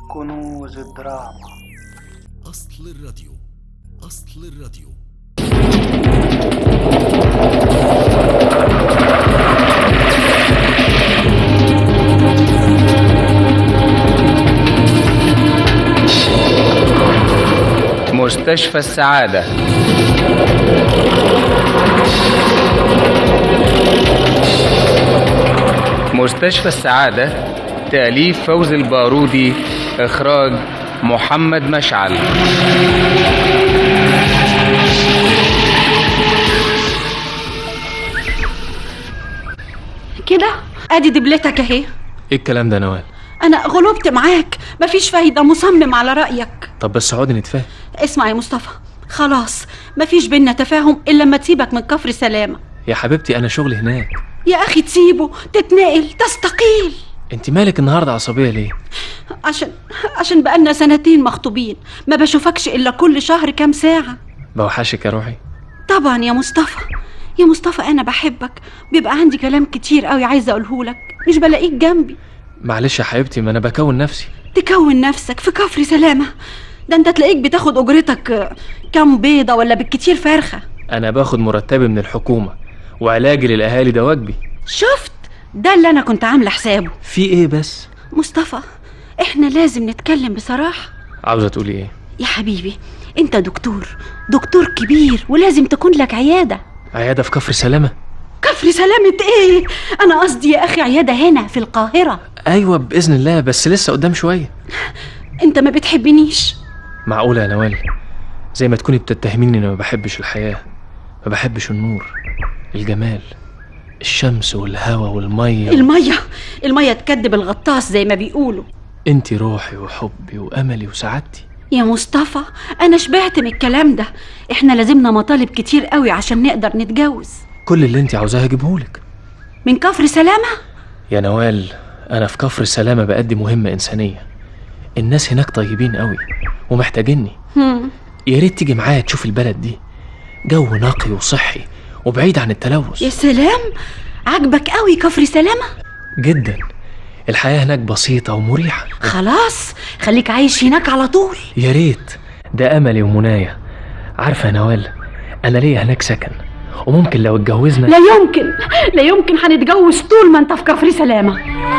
كنوز الدراما أصل الراديو أصل الراديو مستشفى السعادة مستشفى السعادة تأليف فوزي البارودي إخراج محمد مشعل كده ادي دبلتك اهي ايه الكلام ده يا نوال انا غلبت معاك مفيش فايده مصمم على رايك طب بس اقعدي نتفاهم اسمع يا مصطفى خلاص مفيش بينا تفاهم الا لما تسيبك من كفر سلامه يا حبيبتي انا شغلي هناك يا اخي تسيبه تتنقل تستقيل انت مالك النهارده عصبيه ليه عشان عشان بقالنا سنتين مخطوبين ما بشوفكش الا كل شهر كام ساعه بوحشك يا روحي طبعا يا مصطفى يا مصطفى انا بحبك بيبقى عندي كلام كتير قوي عايزه اقوله لك مش بلاقيك جنبي معلش يا حبيبتي ما انا بكون نفسي تكون نفسك في كفر سلامه ده انت تلاقيك بتاخد اجرتك آه، كام بيضه ولا بالكتير فرخه انا باخد مرتبي من الحكومه وعلاجي للاهالي ده واجبي شفت ده اللي انا كنت عامله حسابه في ايه بس مصطفى احنا لازم نتكلم بصراحه عاوزه تقولي ايه يا حبيبي انت دكتور دكتور كبير ولازم تكون لك عياده عياده في كفر سلامه كفر سلامة ايه انا قصدي يا اخي عيادة هنا في القاهرة ايوه باذن الله بس لسه قدام شويه انت ما بتحبنيش معقوله يا نوال زي ما تكوني بتتهميني اني ما بحبش الحياه ما بحبش النور الجمال الشمس والهواء والميه المية المية تكدب الغطاس زي ما بيقولوا انت روحي وحبي واملي وسعادتي يا مصطفى انا شبعت من الكلام ده احنا لازمنا مطالب كتير قوي عشان نقدر نتجوز كل اللي انت عاوزاه هجيبهولك من كفر سلامة يا نوال انا في كفر السلامه بأدي مهمه انسانيه الناس هناك طيبين قوي ومحتاجيني هم. يا ريت تيجي معايا تشوف البلد دي جو نقي وصحي وبعيد عن التلوث يا سلام عجبك قوي كفر سلامة جدا الحياه هناك بسيطه ومريحه خلاص خليك عايش هناك على طول يا ريت ده املي ومنايا عارفه يا نوال انا ليا هناك سكن وممكن لو اتجوزنا لا يمكن لا يمكن هنتجوز طول ما انت في كفر سلامة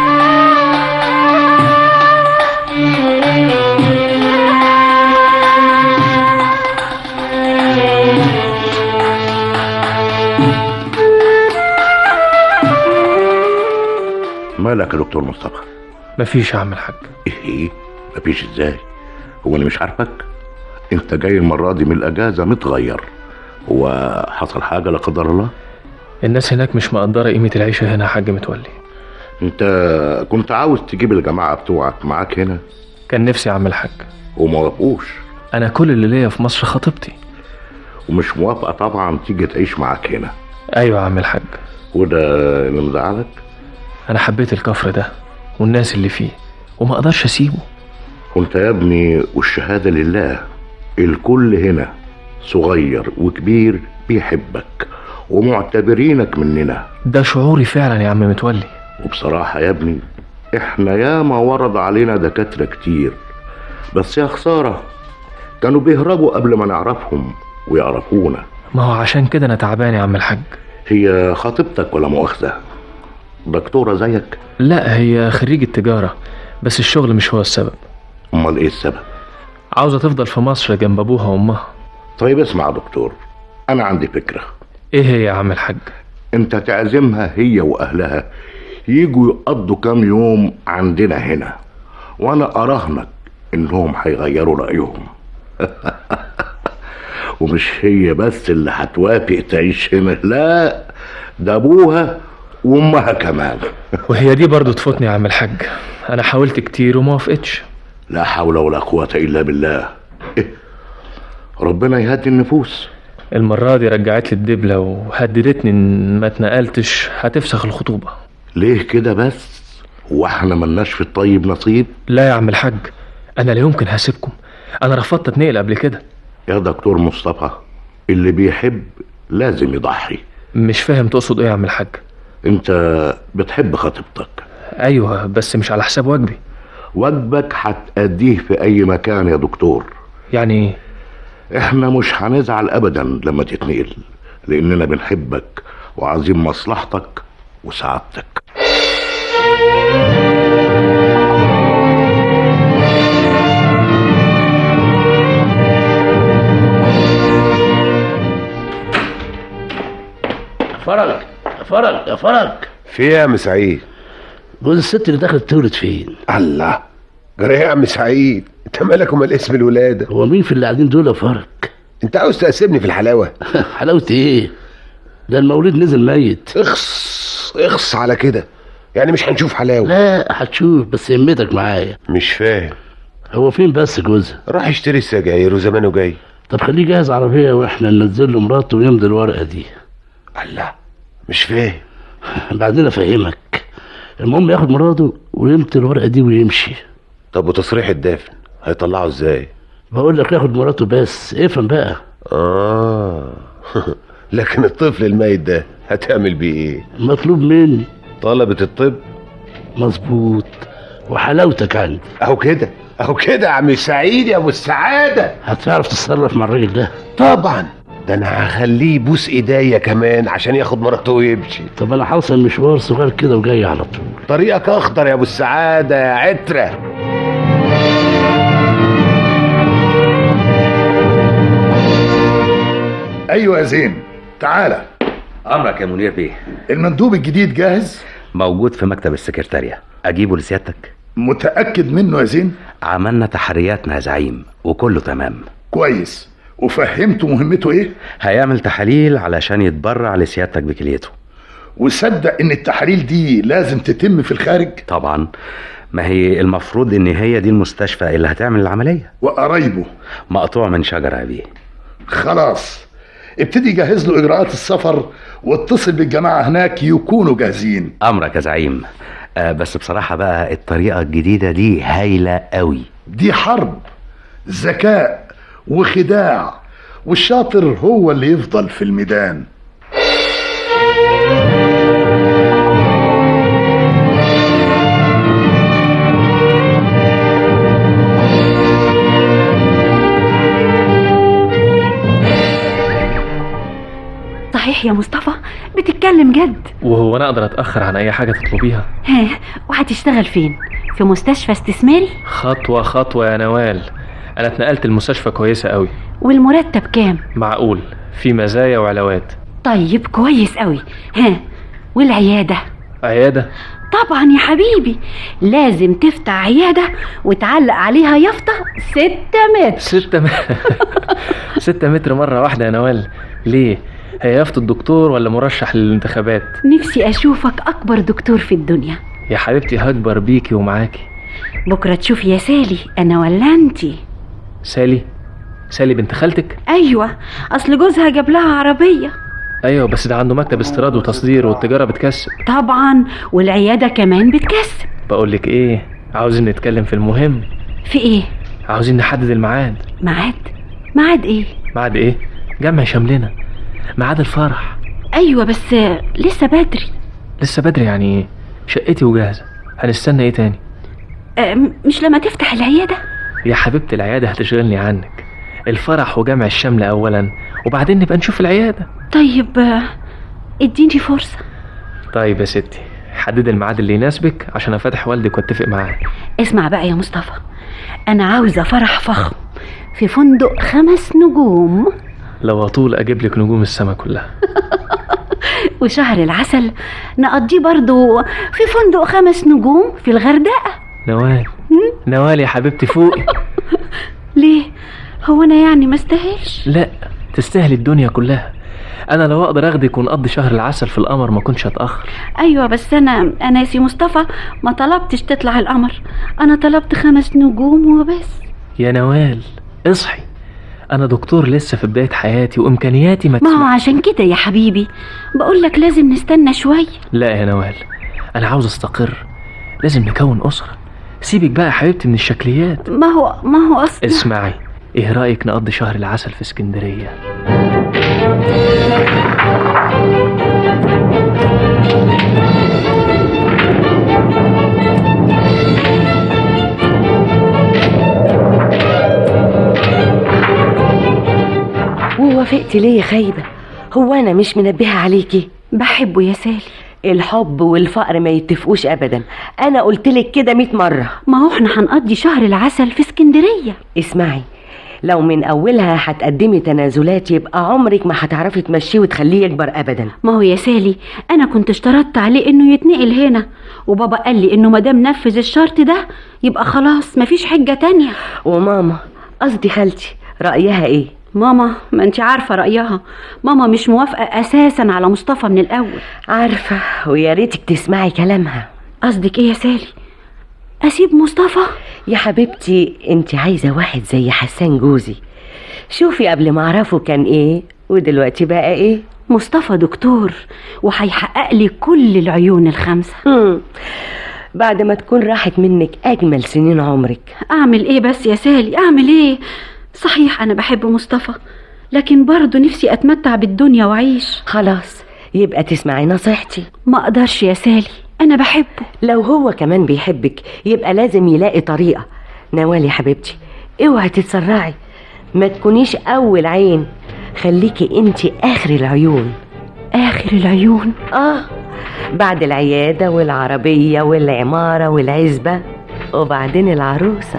مالك يا دكتور مصطفى مفيش يا عم الحاج ايه مفيش ازاي هو انا مش عارفك انت جاي المره دي من الاجازه متغير هو حصل حاجه لا قدر الله الناس هناك مش مقدره قيمه العيشه هنا يا حاج متولي انت كنت عاوز تجيب الجماعه بتوعك معاك هنا كان نفسي يا عم الحاج وما وافقوش انا كل اللي ليا في مصر خطيبتي ومش موافقه طبعا تيجي تعيش معاك هنا ايوه يا عم الحاج وده اللي مزعلك انا حبيت الكفر ده والناس اللي فيه وما اقدرش اسيبه وانت يا ابني والشهاده لله الكل هنا صغير وكبير بيحبك ومعتبرينك مننا ده شعوري فعلا يا عم متولي وبصراحة يا ابني احنا ياما ورد علينا دكاترة كتير بس يا خسارة كانوا بيهربوا قبل ما نعرفهم ويعرفونا ما هو عشان كده انا تعبان يا عم الحاج هي خطيبتك ولا مؤاخذة دكتورة زيك لا هي خريجة تجارة بس الشغل مش هو السبب امال ايه السبب عاوزة تفضل في مصر جنب ابوها وامها طيب اسمع يا دكتور انا عندي فكرة ايه هي يا عم الحاج انت تعزمها هي واهلها يجوا يقضوا كام يوم عندنا هنا وانا اراهنك انهم هيغيروا رايهم ومش هي بس اللي هتوافق تعيش هنا لا ده ابوها وامها كمان وهي دي برضو تفوتني يا عم الحاج انا حاولت كتير وما وافقتش لا حول ولا قوة الا بالله إيه؟ ربنا يهدي النفوس المرة دي رجعت لي الدبلة وهددتني ان ما اتنقلتش هتفسخ الخطوبة ليه كده بس واحنا ملناش في الطيب نصيب لا يا عم الحاج انا لا يمكن هسيبكم انا رفضت اتنقل قبل كده يا دكتور مصطفى اللي بيحب لازم يضحي مش فاهم تقصد ايه يا عم الحاج انت بتحب خطيبتك ايوه بس مش على حساب واجبي واجبك هتأديه في أي مكان يا دكتور يعني ايه احنا مش هنزعل أبدا لما تتنقل لأننا بنحبك وعايزين مصلحتك وسعادتك فرج يا فرج يا فرج في ايه يا عم سعيد جوز الست اللي دخلت تولد فين الله جرى ايه يا عم سعيد انت مالك ومال اسم الولاده هو مين في اللي قاعدين دول يا فرج انت عاوز تقسمني في الحلاوه حلاوة ايه ده المولود نزل ميت اخص اخص على كده يعني مش هنشوف حلاوه لا هتشوف بس يمتك معايا مش فاهم هو فين بس جوزها راح يشتري السجاير وزمانه جاي طب خليه جاهز عربية واحنا ننزل له مراته ويمضي الورقة دي الله مش فاهم بعدين افهمك المهم ياخد مراته ويمضي الورقة دي ويمشي طب وتصريح الدافن هيطلعه ازاي بقول لك ياخد مراته بس افهم بقى اه لكن الطفل الميت ده هتعمل بيه ايه مطلوب مني طلبة الطب مظبوط وحلاوتك عندي اهو كده اهو كده يا عم سعيد يا ابو السعاده هتعرف تتصرف مع الراجل ده طبعا ده انا هخليه يبوس ايديا كمان عشان ياخد مراته ويمشي طب انا هوصل مشوار صغير كده وجاي على طول طريقك اخضر يا ابو السعاده يا عتره ايوه يا زين تعالى امرك يا منير بيه المندوب الجديد جاهز موجود في مكتب السكرتارية اجيبه لسيادتك متاكد منه يا زين عملنا تحرياتنا يا زعيم وكله تمام كويس وفهمته مهمته ايه هيعمل تحاليل علشان يتبرع لسيادتك بكليته وصدق ان التحاليل دي لازم تتم في الخارج طبعا ما هي المفروض ان هي دي المستشفى اللي هتعمل العملية وقرايبه مقطوع من شجرة يا بيه خلاص ابتدي جهز له اجراءات السفر واتصل بالجماعه هناك يكونوا جاهزين امرك يا زعيم آه بس بصراحة بقى الطريقة الجديدة دي هايلة قوي دي حرب ذكاء وخداع والشاطر هو اللي يفضل في الميدان صحيح يا مصطفى بتتكلم جد وهو انا اقدر اتاخر عن اي حاجه تطلبيها ها وهتشتغل فين في مستشفى استثماري خطوه خطوه يا نوال انا اتنقلت المستشفى كويسه قوي والمرتب كام معقول في مزايا وعلاوات طيب كويس قوي ها والعياده عياده طبعا يا حبيبي لازم تفتح عياده وتعلق عليها يافطه ستة متر ستة م... ستة متر مرة واحدة يا نوال ليه؟ هي يافطة الدكتور ولا مرشح للانتخابات؟ نفسي اشوفك اكبر دكتور في الدنيا يا حبيبتي هكبر بيكي ومعاكي بكره تشوفي يا سالي انا ولا انتي سالي سالي بنت خالتك؟ ايوه اصل جوزها جاب لها عربيه ايوه بس ده عنده مكتب استيراد وتصدير والتجارة بتكسب طبعا والعياده كمان بتكسب بقولك ايه عاوزين نتكلم في المهم في ايه عاوزين نحدد الميعاد ميعاد ميعاد ايه ميعاد ايه؟ جمع شملنا ميعاد الفرح ايوه بس لسه بدري لسه بدري يعني ايه؟ شقتي وجاهزة هنستنى ايه تاني؟ أم، مش لما تفتح العياده يا حبيبتي العيادة هتشغلني عنك الفرح وجمع الشمل أولا وبعدين نبقى نشوف العيادة طيب آه، اديني فرصه طيب يا ستي حدد الميعاد اللي يناسبك عشان أفتح والدك واتفق معاه اسمع بقى يا مصطفى انا عاوزه فرح فخم في فندق خمس نجوم لو أطول أجيب لك نجوم السما كلها وشهر العسل نقضيه برضو في فندق خمس نجوم في الغردقه نوال نوال يا حبيبتي فوقي ليه هو انا يعني ما استاهلش لا تستاهلي الدنيا كلها أنا لو أقدر أخدك ونقضي شهر العسل في القمر ما كنتش هتأخر ايوه بس انا انا يا سي مصطفى ما طلبتش تطلع القمر انا طلبت خمس نجوم وبس يا نوال اصحي أنا دكتور لسه في بداية حياتي وإمكانياتي ما ما هو تسمح عشان كده يا حبيبي بقول لك لازم نستنى شويه لا يا نوال أنا عاوز أستقر لازم نكون أسرة سيبك بقى يا حبيبتي من الشكليات ما هو ما هو اصلا اسمعي ايه رأيك نقضي شهر العسل في اسكندرية وافقتي ليه يا خايبة هو أنا مش منبهة عليكي بحبه يا سالي الحب والفقر ما يتفقوش أبدا أنا قلتلك كده مئة مرة ما هو احنا هنقضي شهر العسل في اسكندرية اسمعي لو من أولها هتقدمي تنازلات يبقى عمرك ما هتعرفي تمشيه وتخليه يكبر أبدا ما هو يا سالي انا كنت اشترطت عليه انه يتنقل هنا وبابا قال لي انه مادام نفذ الشرط ده يبقى خلاص مفيش حجة تانية وماما قصدي خالتي رأيها إيه؟ ماما ما انت عارفة رأيها ماما مش موافقة اساسا على مصطفى من الاول عارفة ويا ريتك تسمعي كلامها قصدك ايه يا سالي اسيب مصطفى يا حبيبتي انت عايزة واحد زي حسان جوزي شوفي قبل ما اعرفه كان ايه ودلوقتي بقى ايه مصطفى دكتور وهيحقق لي كل العيون الخمسة مم. بعد ما تكون راحت منك اجمل سنين عمرك اعمل ايه بس يا سالي اعمل ايه صحيح انا بحب مصطفى لكن برضه نفسي اتمتع بالدنيا واعيش خلاص يبقى تسمعي نصيحتي ما اقدرش يا سالي انا بحبه لو هو كمان بيحبك يبقى لازم يلاقي طريقة نوال يا حبيبتي اوعي تتسرعي ما تكونيش اول عين خليكي انت اخر العيون اخر العيون اه بعد العيادة والعربية والعمارة والعزبة وبعدين العروسة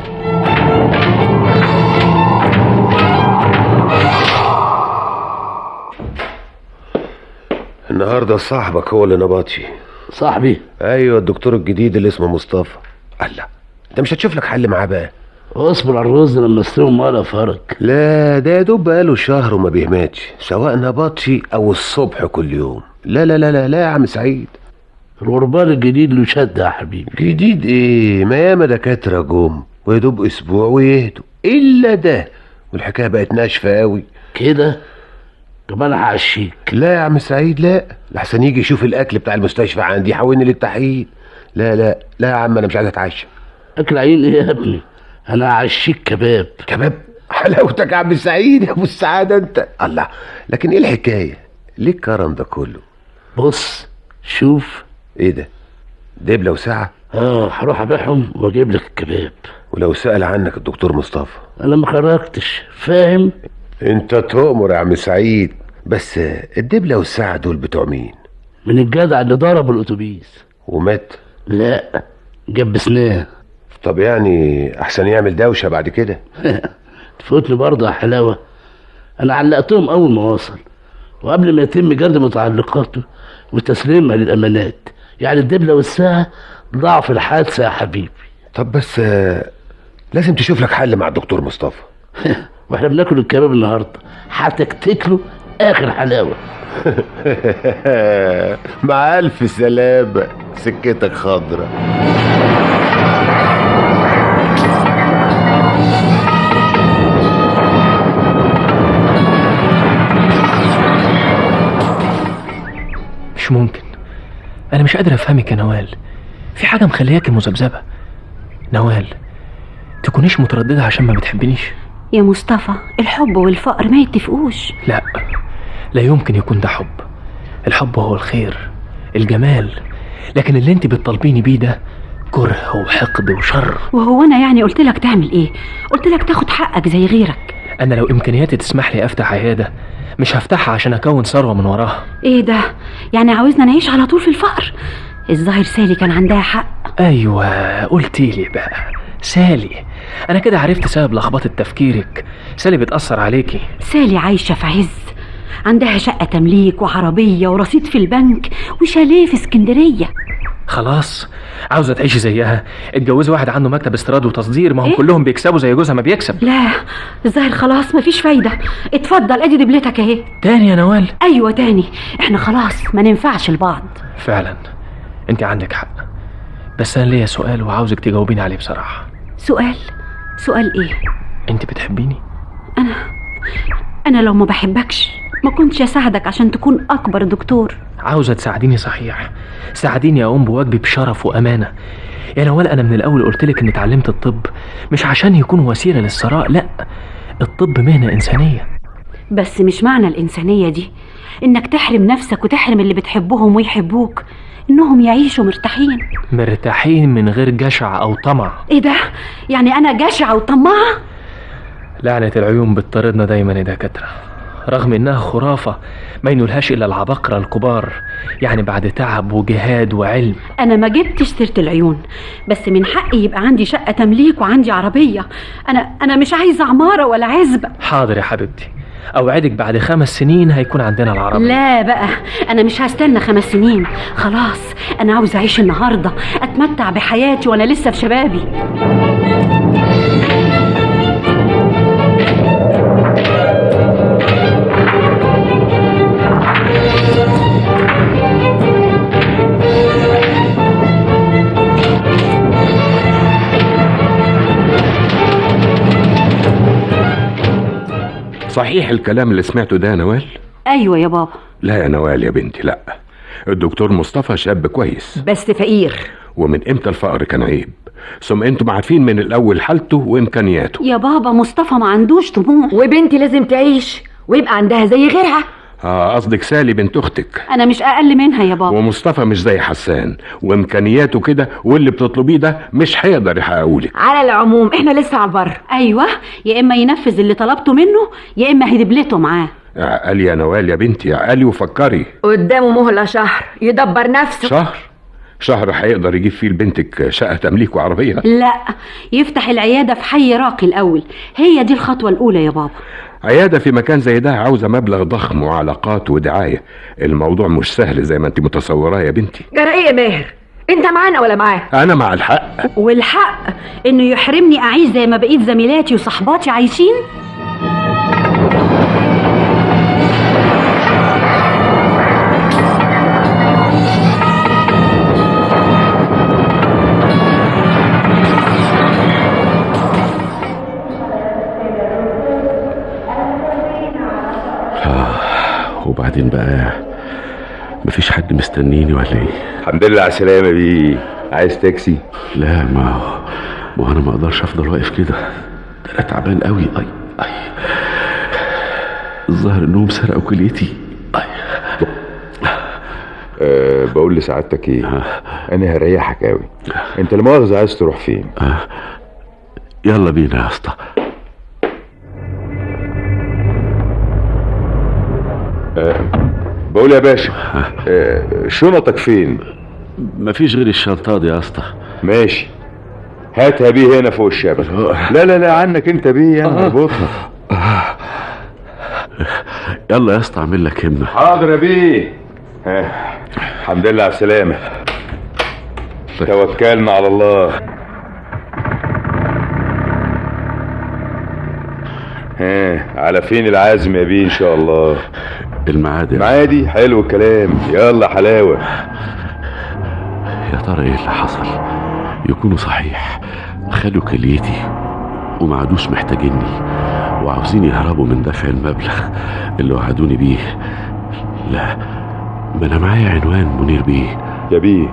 النهارده صاحبك هو اللي نبطشي صاحبي ايوه الدكتور الجديد اللي اسمه مصطفى الله انت مش هتشوف لك حل معاه بقى اصبر على الرز لما استوي ولا فرق لا ده يا دوب بقاله شهر وما بيهمتش سواء نبطشي او الصبح كل يوم لا لا لا لا لا يا عم سعيد الغربال الجديد له شد يا حبيبي جديد ايه ما ياما دكاتره جم ويا دوب اسبوع ويهدوا الا ده والحكايه بقت ناشفه قوي كده كمان هعشيك لا يا عم سعيد لا لحسن يجي يشوف الاكل بتاع المستشفى عندي يحولني للتحقيق لا لا لا يا عم انا مش عايز اتعشى اكل عين ايه يا ابني انا هعشيك كباب كباب حلاوتك يا عم سعيد يا ابو السعاده انت الله لكن ايه الحكايه ليه الكرم ده كله بص شوف ايه ده دبله وساعه اه هروح ابيعهم واجيب لك الكباب ولو سال عنك الدكتور مصطفى انا ما خرجتش فاهم انت تؤمر يا عم سعيد بس الدبله والساعه دول بتوع مين من الجدع اللي ضرب الاتوبيس ومات لا جبسناه طب يعني احسن يعمل دوشه بعد كده تفوتني برضه يا حلاوه انا علقتهم اول ما وصل وقبل ما يتم جلد متعلقاته وتسليمها للامانات يعني الدبله والساعه ضاعوا في الحادثه يا حبيبي طب بس آه، لازم تشوف لك حل مع الدكتور مصطفى واحنا بناكل الكباب النهارده هتكتكله اخر حلاوه مع الف سلامه سكتك خضرة مش ممكن انا مش قادر افهمك يا نوال في حاجه مخلياكي مذبذبه نوال تكونيش متردده عشان ما بتحبنيش يا مصطفى الحب والفقر ما يتفقوش لا لا يمكن يكون ده حب الحب هو الخير الجمال لكن اللي انت بتطالبيني بيه ده كره وحقد وشر وهو انا يعني قلت لك تعمل ايه قلت لك تاخد حقك زي غيرك انا لو امكانياتي تسمح لي افتح عياده مش هفتحها عشان اكون ثروه من وراها ايه ده يعني عاوزنا نعيش على طول في الفقر الظاهر سالي كان عندها حق ايوه قلتي لي بقى سالي انا كده عرفت سبب لخبطه تفكيرك سالي بتاثر عليكي سالي عايشه في عز عندها شقه تمليك وعربيه ورصيد في البنك وشاليه في اسكندريه خلاص عاوزه تعيشي زيها اتجوزي واحد عنده مكتب استيراد وتصدير ما هم إيه؟ كلهم بيكسبوا زي جوزها ما بيكسب لا الظاهر خلاص مفيش فايده اتفضل ادي دبلتك اهي تاني يا نوال ايوه تاني احنا خلاص ما ننفعش لبعض فعلا انت عندك حق بس انا ليا سؤال وعاوزك تجاوبيني عليه بصراحه سؤال سؤال ايه انت بتحبيني انا انا لو ما بحبكش ما كنتش اساعدك عشان تكون اكبر دكتور عاوزه تساعديني صحيح ساعديني اقوم بواجبي بشرف وامانه يا نوال انا من الاول قلت لك اني اتعلمت الطب مش عشان يكون وسيله للثراء لا الطب مهنه انسانيه بس مش معنى الانسانيه دي انك تحرم نفسك وتحرم اللي بتحبهم ويحبوك انهم يعيشوا مرتاحين مرتاحين من غير جشع او طمع ايه ده يعني انا جشعه وطماعه لعنه العيون بتطاردنا دايما يا دكاتره رغم انها خرافة ما ينولهاش الا العباقرة الكبار يعني بعد تعب وجهاد وعلم انا ما جبتش سيره العيون بس من حقي يبقى عندي شقه تمليك وعندي عربيه انا انا مش عايزه عماره ولا عزبه حاضر يا حبيبتي اوعدك بعد خمس سنين هيكون عندنا العربية لا بقى انا مش هستنى خمس سنين خلاص انا عاوزه اعيش النهارده اتمتع بحياتي وانا لسه في شبابي صحيح الكلام اللي سمعته ده يا نوال ايوه يا بابا لا يا نوال يا بنتي لا الدكتور مصطفى شاب كويس بس فقير ومن امتى الفقر كان عيب ثم انتم عارفين من الاول حالته وامكانياته يا بابا مصطفى ما عندوش طموح وبنتي لازم تعيش ويبقى عندها زي غيرها اه قصدك سالي بنت اختك انا مش اقل منها يا بابا ومصطفى مش زي حسان وامكانياته كده واللي بتطلبيه ده مش هيقدر يحققهولك على العموم احنا لسه على البر ايوه يا اما ينفذ اللي طلبته منه يا اما هدبلته معاه عقلي يا نوال يا بنتي عقلي وفكري قدامه مهلة شهر يدبر نفسه شهر شهر هيقدر يجيب فيه لبنتك شقة تمليك وعربية لا يفتح العياده في حي راقي الاول هي دي الخطوه الاولى يا بابا عيادة في مكان زي ده عاوزة مبلغ ضخم وعلاقات ودعاية الموضوع مش سهل زي ما انت متصوراه يا بنتي جرى ايه يا ماهر انت معانا ولا معاه انا مع الحق والحق انه يحرمني اعيش زي ما بقيت زميلاتي وصحباتي عايشين وبعدين بقى مفيش حد مستنيني ولا ايه الحمد لله على السلامة بيه عايز تاكسي لا ما هو ما هو انا ما اقدرش افضل واقف كده ده انا تعبان قوي اي اي الظاهر انهم سرقوا كليتي أه بقول لسعادتك ايه انا هريحك قوي انت المؤاخذة عايز تروح فين يلا بينا يا اسطى أه بقول يا باشا أه شنطك فين مفيش غير الشنطه دي يا اسطى ماشي هاتها بيه هنا فوق الشبكة لا لا لا عنك انت بيه انا اربطها يلا يا اسطى اعمل لك همه حاضر يا بيه ها، الحمد لله على السلامة توكلنا على الله ها على فين العازم يا بيه ان شاء الله الميعاد يا معادي حلو الكلام يلا حلاوة يا ترى ايه اللي حصل يكونوا صحيح خدوا كليتي وما عادوش محتاجيني وعاوزين يهربوا من دفع المبلغ اللي وعدوني بيه لا ما انا معايا عنوان منير بيه يا بيه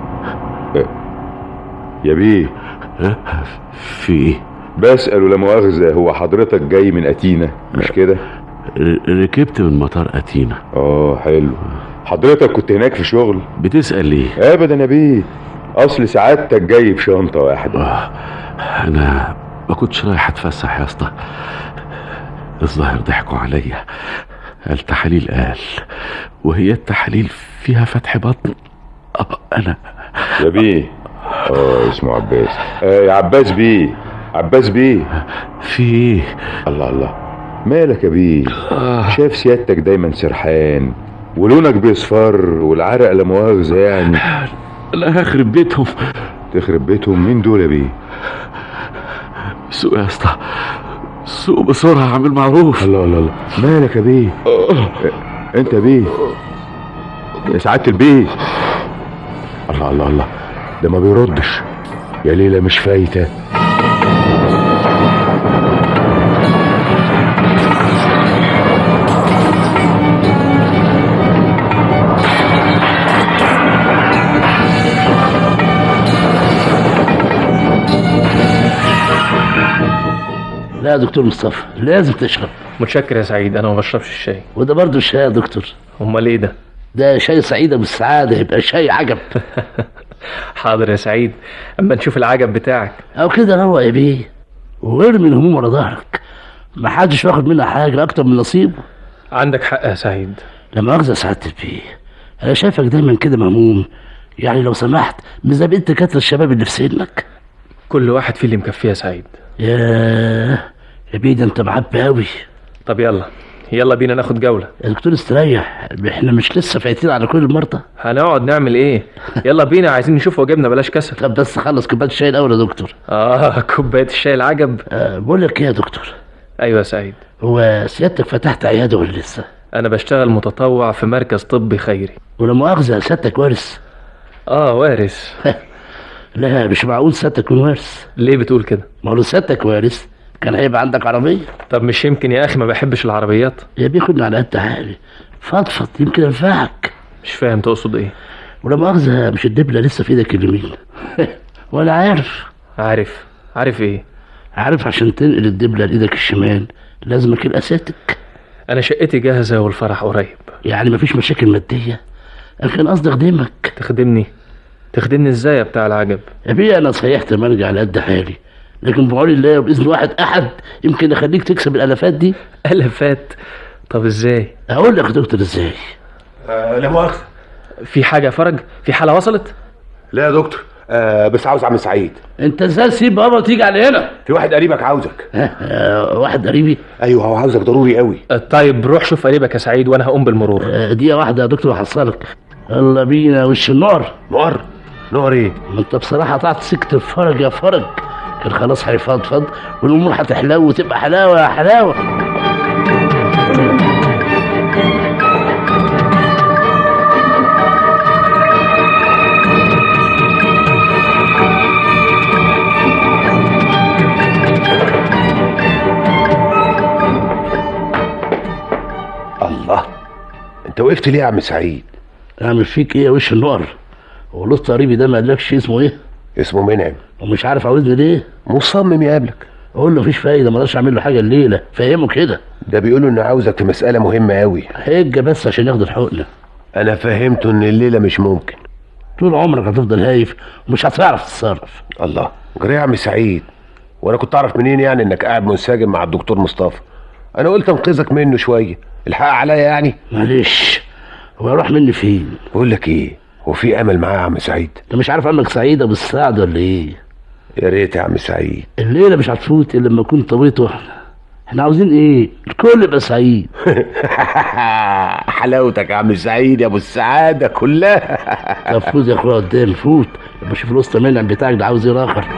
يا بيه ها في ايه بسأل ولا مؤاخذة هو حضرتك جاي من أتينا مش كده ركبت من مطار أتينا اه حلو حضرتك كنت هناك في شغل بتسأل ليه ابدا يا بيه اصل سعادتك جاي بشنطة واحدة آه. انا ما كنتش رايح اتفسح يا اسطى الظاهر ضحكوا عليا التحاليل قال وهي التحاليل فيها فتح بطن آه انا يا بيه اه اسمه عباس آه يا عباس بيه عباس بيه في ايه الله الله مالك يا بيه شايف سيادتك دايما سرحان ولونك بيصفر والعرق لا مؤاخذة يعني لا هخرب بيتهم تخرب بيتهم مين دول يا بيه سوق يا اسطى سوق بسرعة اعمل معروف الله الله الله مالك يا بيه انت يا بيه يا سعادة البيه الله الله الله ده ما بيردش يا ليلة مش فايتة لا يا دكتور مصطفى لازم تشرب متشكر يا سعيد انا ما بشربش الشاي وده برضه شاي يا دكتور امال ايه ده ده شاي سعيدة بالسعادة يبقى شاي عجب حاضر يا سعيد اما نشوف العجب بتاعك او كده روق يا بيه وارمي الهموم ورا ظهرك محدش واخد منها حاجة اكتر من نصيبه عندك حق يا سعيد لا مؤاخذة يا سعادة البيه أنا شايفك دايما كده مهموم يعني لو سمحت مش زي بقية دكاترة الشباب اللي في سنك كل واحد فيه اللي مكفيه يا سعيد يا يا بيه ده أنت معبي أوي طب يلا يلا بينا ناخد جولة يا دكتور استريح احنا مش لسه فايتين على كل المرضى هنقعد نعمل ايه يلا بينا عايزين نشوف واجبنا بلاش كسل طب بس خلص كوبايه الشاي الاول يا دكتور اه كوبايه الشاي العجب أه بقول لك ايه يا دكتور ايوه يا سعيد هو سيادتك فتحت عياده ولا لسه انا بشتغل متطوع في مركز طبي خيري ولا مؤاخذه سيادتك وارث اه وارث لا مش معقول سيادتك تكون وارث ليه بتقول كده ما هو لو سيادتك وارث كان هيبقى عندك عربيه طب مش يمكن يا اخي ما بحبش العربيات يا بيه خدنا على قد حالي فضفض يمكن انفعك مش فاهم تقصد ايه ولا مؤاخذه مش الدبله لسه في ايدك اليمين ولا عارف عارف عارف ايه عارف عشان تنقل الدبله لايدك الشمال لازمك الاساتك انا شقتي جاهزه والفرح قريب يعني مفيش مشاكل ماديه انا كان قصدي اخدمك تخدمني تخدمني ازاي يا بتاع العجب يا بيه انا صيحت مرجع على قد حالي لكن بعون الله وباذن واحد احد يمكن اخليك تكسب الالافات دي الافات طب ازاي اقول لك يا دكتور ازاي آه لا مؤاخذة في حاجه يا فرج في حاله وصلت لا يا دكتور آه بس عاوز عم سعيد انت ازاي تسيب بابا وتيجي على هنا في واحد قريبك عاوزك آه واحد قريبي ايوه هو عاوزك ضروري قوي آه طيب روح شوف قريبك يا سعيد وانا هقوم بالمرور آه دقيقه واحده يا دكتور وهحصلك يلا بينا وش النار نار نار ايه ما انت بصراحه قطعت سكه الفرج يا فرج كان خلاص هيفضفض والامور هتحلو وتبقى حلاوه يا حلاوه الله انت وقفت ليه يا عم سعيد اعمل فيك ايه يا وش النار هو لسه قريبي ده ما قالكش اسمه ايه اسمه منعم ومش عارف عاوزني ليه مصمم يقابلك اقول له مفيش فايده ما اقدرش اعمل له حاجه الليله فهمه كده ده بيقولوا انه عاوزك في مسألة مهمة قوي حجه بس عشان ياخد الحقنه انا فهمته ان الليلة مش ممكن طول عمرك هتفضل هايف ومش هتعرف تتصرف الله جري يا عم سعيد وانا كنت اعرف منين يعني انك قاعد منسجم مع الدكتور مصطفى انا قلت انقذك منه شوية الحق عليا يعني معلش هو يروح مني فين بقول لك ايه هو في امل معاه يا عم سعيد انت مش عارف امك سعيد ابو السعد ولا ايه يا ريت يا عم سعيد الليله مش هتفوت الا لما اكون طويت واحنا احنا عاوزين ايه الكل يبقى سعيد حلاوتك يا عم سعيد يا ابو السعادة كلها طب فوت يا اخويا قدام فوت لما اشوف الوسط منعم بتاعك ده عاوز ايه اخر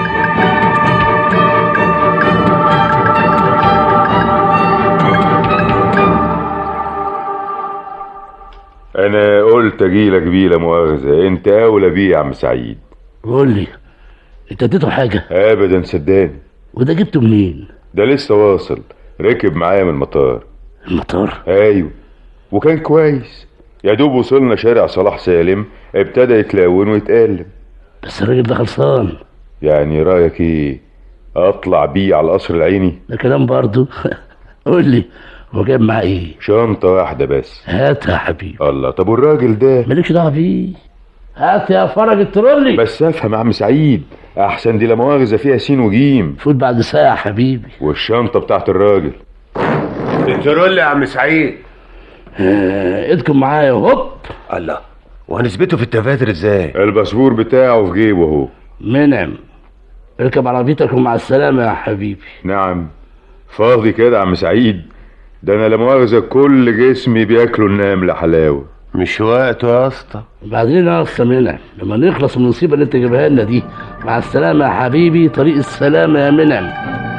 انا قلت اجيلك بيه لا مؤاخذه انت اولى بيه يا عم سعيد قول لي انت اديته حاجه ابدا صدقني وده جبته منين ده لسه واصل ركب معايا من المطار المطار ايوه وكان كويس يا دوب وصلنا شارع صلاح سالم ابتدى يتلون ويتألم بس الراجل ده خلصان يعني رايك ايه اطلع بيه على القصر العيني ده كلام برضه قول لي هو جايب معاه ايه شنطه واحده بس هاتها يا حبيبي الله طب والراجل ده مالكش دعوه بيه هات يا فرج الترولي بس افهم يا عم سعيد احسن دي لا مؤاخذه فيها سين وجيم فوت بعد ساعه يا حبيبي والشنطه بتاعت الراجل الترولي يا عم سعيد آه، ايدكم معايا هوب الله وهنثبته في التفاتر ازاي الباسبور بتاعه في جيبه اهو منعم اركب عربيتك ومع السلامه يا حبيبي نعم فاضي كده يا عم سعيد ده انا لا مؤاخذه كل جسمي بياكلوا النمل حلاوه مش وقته يا اسطى بعدين يا اسطى منعم لما نخلص من المصيبه اللي انت جايبها لنا دي مع السلامه يا حبيبي طريق السلامه يا منعم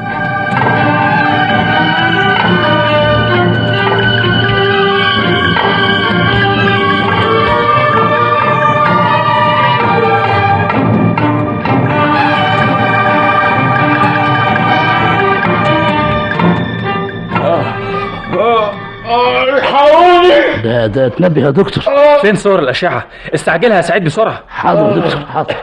الحقوني ده ده تنبه يا دكتور فين صور الاشعه استعجلها يا سعيد بسرعه حاضر يا دكتور حاضر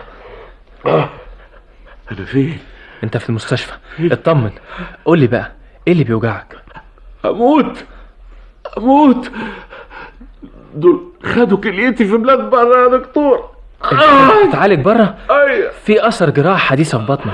انا فين انت في المستشفى اطمن قول لي بقى ايه اللي بيوجعك اموت اموت دول خدوا كليتي في بلاد بره يا دكتور انت بتعالج بره ايوه في اثر جراحه حديثه في بطنك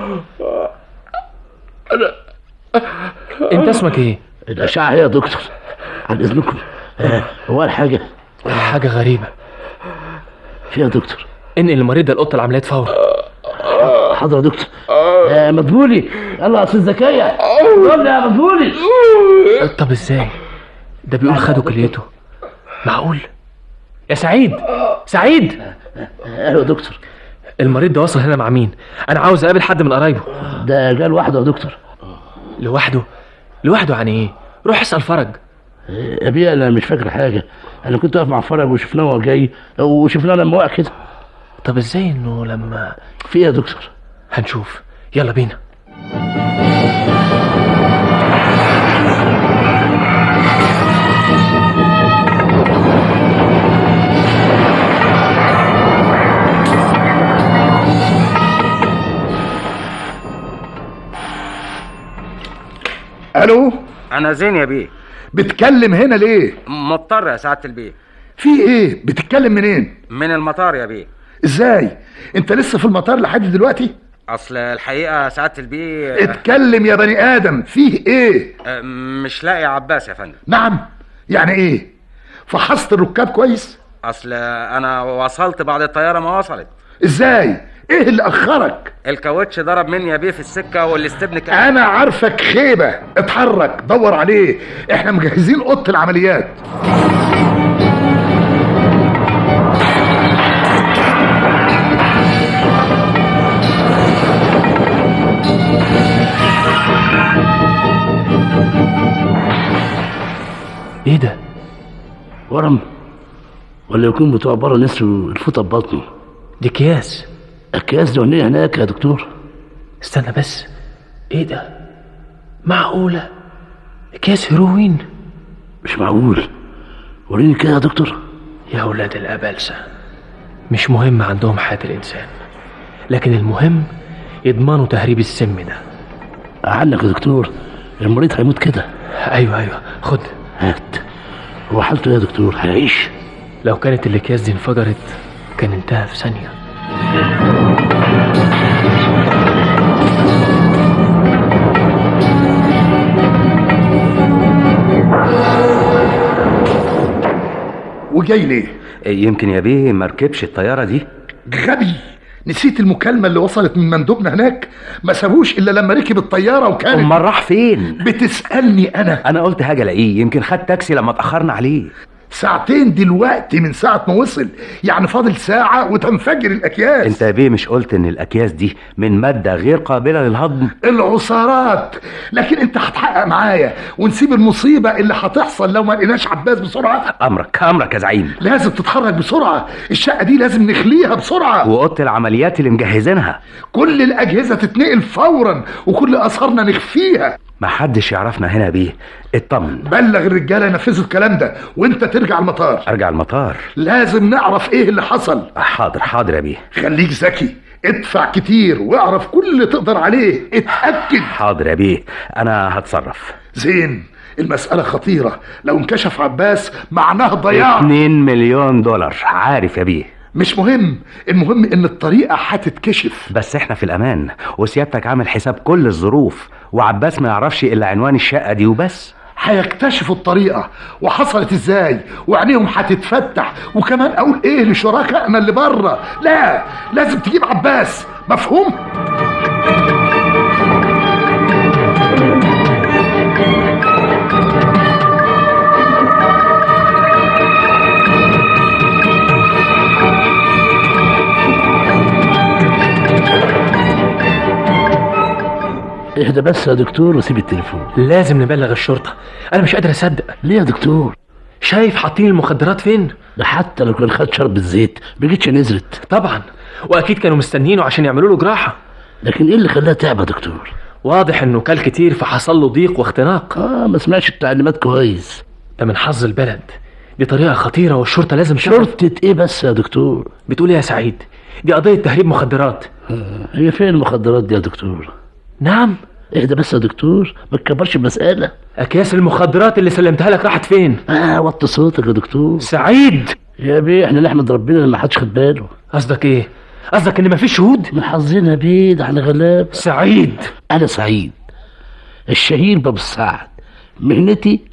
انا انت اسمك ايه الاشعه هي يا دكتور عن اذنكم آه، هو قال حاجه حاجه غريبه فيها يا دكتور انقل المريض ده لاوضه العمليات فورا حاضر يا دكتور آه مدبولي يلا يا استاذ زكيه يلا يا مدبولي طب ازاي ده بيقول خدوا كليته معقول يا سعيد سعيد ايوه يا دكتور المريض ده وصل هنا مع مين انا عاوز اقابل حد من قرايبه ده جه لوحده يا دكتور لوحده لوحده يعني ايه روح اسال فرج يا بيه انا مش فاكر حاجه انا كنت واقف مع فرج وشفناه وهو جاي وشفناه لما وقع كده طب ازاي انه لما في ايه يا دكتور هنشوف يلا بينا الو انا زين يا بيه بتكلم هنا ليه مضطر يا سعاده البيه في ايه بتتكلم منين من المطار يا بيه ازاي انت لسه في المطار لحد دلوقتي اصل الحقيقه سعاده البيه اتكلم يا بني ادم فيه ايه آه، مش لاقي عباس يا فندم نعم يعني ايه فحصت الركاب كويس اصل انا وصلت بعد الطياره ما وصلت ازاي ايه اللي اخرك الكاوتش ضرب مني يا بيه في السكه والاستبن كان انا عارفك خيبه اتحرك دور عليه احنا مجهزين اوضه العمليات ايه ده ورم ولا يكون بتوع بره نسوا الفوطه ببطنه دي اكياس اكياس دهنيه هناك يا دكتور استنى بس ايه ده معقوله اكياس هيروين مش معقول وريني كده يا دكتور يا ولاد الأبلسة مش مهم عندهم حياة الإنسان لكن المهم يضمنوا تهريب السم ده عنك يا دكتور المريض هيموت كده أيوه أيوه خد هات هو حالته ايه يا دكتور هيعيش لو كانت الأكياس دي انفجرت كان انتهى في ثانية وجاي ليه يمكن يا بيه مركبش الطياره دي غبي نسيت المكالمة اللي وصلت من مندوبنا هناك ما سابوش إلا لما ركب الطيارة وكانت امال راح فين بتسألني أنا انا قلت حاجه الاقيه يمكن خد تاكسي لما اتاخرنا عليه ساعتين دلوقتي من ساعة ما وصل يعني فاضل ساعة وتنفجر الأكياس انت يا بيه مش قلت ان الاكياس دي من ماده غير قابله للهضم العصارات لكن انت هتحقق معايا ونسيب المصيبة اللي هتحصل لو ما لقيناش عباس بسرعة امرك امرك يا زعيم لازم تتحرك بسرعة الشقة دي لازم نخليها بسرعة واوضه العمليات اللي مجهزينها كل الأجهزة تتنقل فورا وكل أثارنا نخفيها محدش يعرفنا هنا يا بيه اطمن بلغ الرجالة ينفذوا الكلام ده وانت ترجع المطار ارجع المطار لازم نعرف ايه اللي حصل حاضر حاضر يا بيه خليك ذكي ادفع كتير واعرف كل اللي تقدر عليه اتأكد حاضر يا بيه انا هتصرف زين المسألة خطيرة لو انكشف عباس معناها ضياع 2 مليون دولار عارف يا بيه مش مهم المهم ان الطريقة هتتكشف بس احنا في الامان وسيادتك عامل حساب كل الظروف وعباس ما يعرفش الا عنوان الشقه دي وبس هيكتشفوا الطريقة وحصلت ازاي وعينيهم هتتفتح وكمان اقول ايه لشركائنا اللي بره لا لازم تجيب عباس مفهوم اهدى بس يا دكتور وسيب التليفون لازم نبلغ الشرطة أنا مش قادر أصدق ليه يا دكتور شايف حاطين المخدرات فين ده حتى لو كان خد شرب الزيت بيجيتش نزلت طبعا وأكيد كانوا مستنيينه عشان يعملوا له جراحة لكن ايه اللي خلاه تعب يا دكتور واضح إنه كل كتير فحصل له ضيق واختناق اه ما سمعش التعليمات كويس ده من حظ البلد دي طريقة خطيرة والشرطة لازم تعرف. شرطة ايه بس يا دكتور بتقول إيه يا سعيد دي قضية تهريب مخدرات آه. هي فين المخدرات دي يا دكتور نعم اهدى بس يا دكتور ما تكبرش المسألة أكياس المخدرات اللي سلمتها لك راحت فين اه وطي صوتك يا دكتور سعيد يا بيه احنا نحمد ربنا لما حدش خد باله قصدك ايه قصدك ان مفيش شهود من حظنا بيه ده احنا غلاب سعيد انا سعيد الشهير باب السعد مهنتي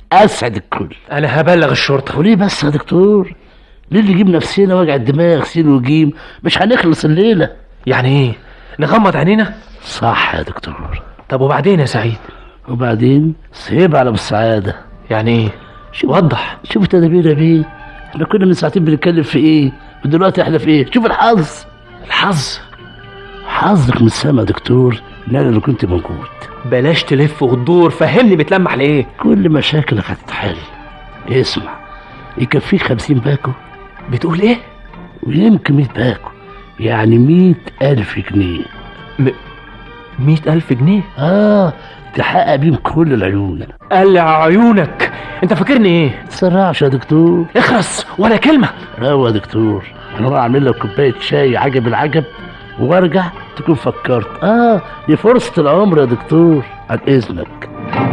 اسعد الكل انا هبلغ الشرطه وليه بس يا دكتور ليه اللي يجيب نفسنا وجع الدماغ سين وجيم مش هنخلص الليله يعني ايه نغمض عينينا صح يا دكتور طب وبعدين يا سعيد وبعدين سيب على بالسعاده يعني ايه شوف وضح شوف تدابير يا بيه احنا كنا من ساعتين بنتكلم في ايه ودلوقتي احنا في ايه شوف الحظ الحظ حظك من السما يا دكتور ان انا اللي كنت موجود بلاش تلف وتدور فهمني بتلمح ليه كل مشاكلك هتتحل اسمع يكفيك خمسين باكو بتقول ايه ويمكن مية باكو يعني مية ألف جنيه م... مية ألف جنيه اه تحقق بيهم كل العيون قلع عيونك انت فاكرني ايه تسرعش يا دكتور اخرس ولا كلمة روى يا دكتور انا راح اعمل لك كوباية شاي عجب العجب وارجع تكون فكرت اه دي فرصة العمر يا دكتور عن اذنك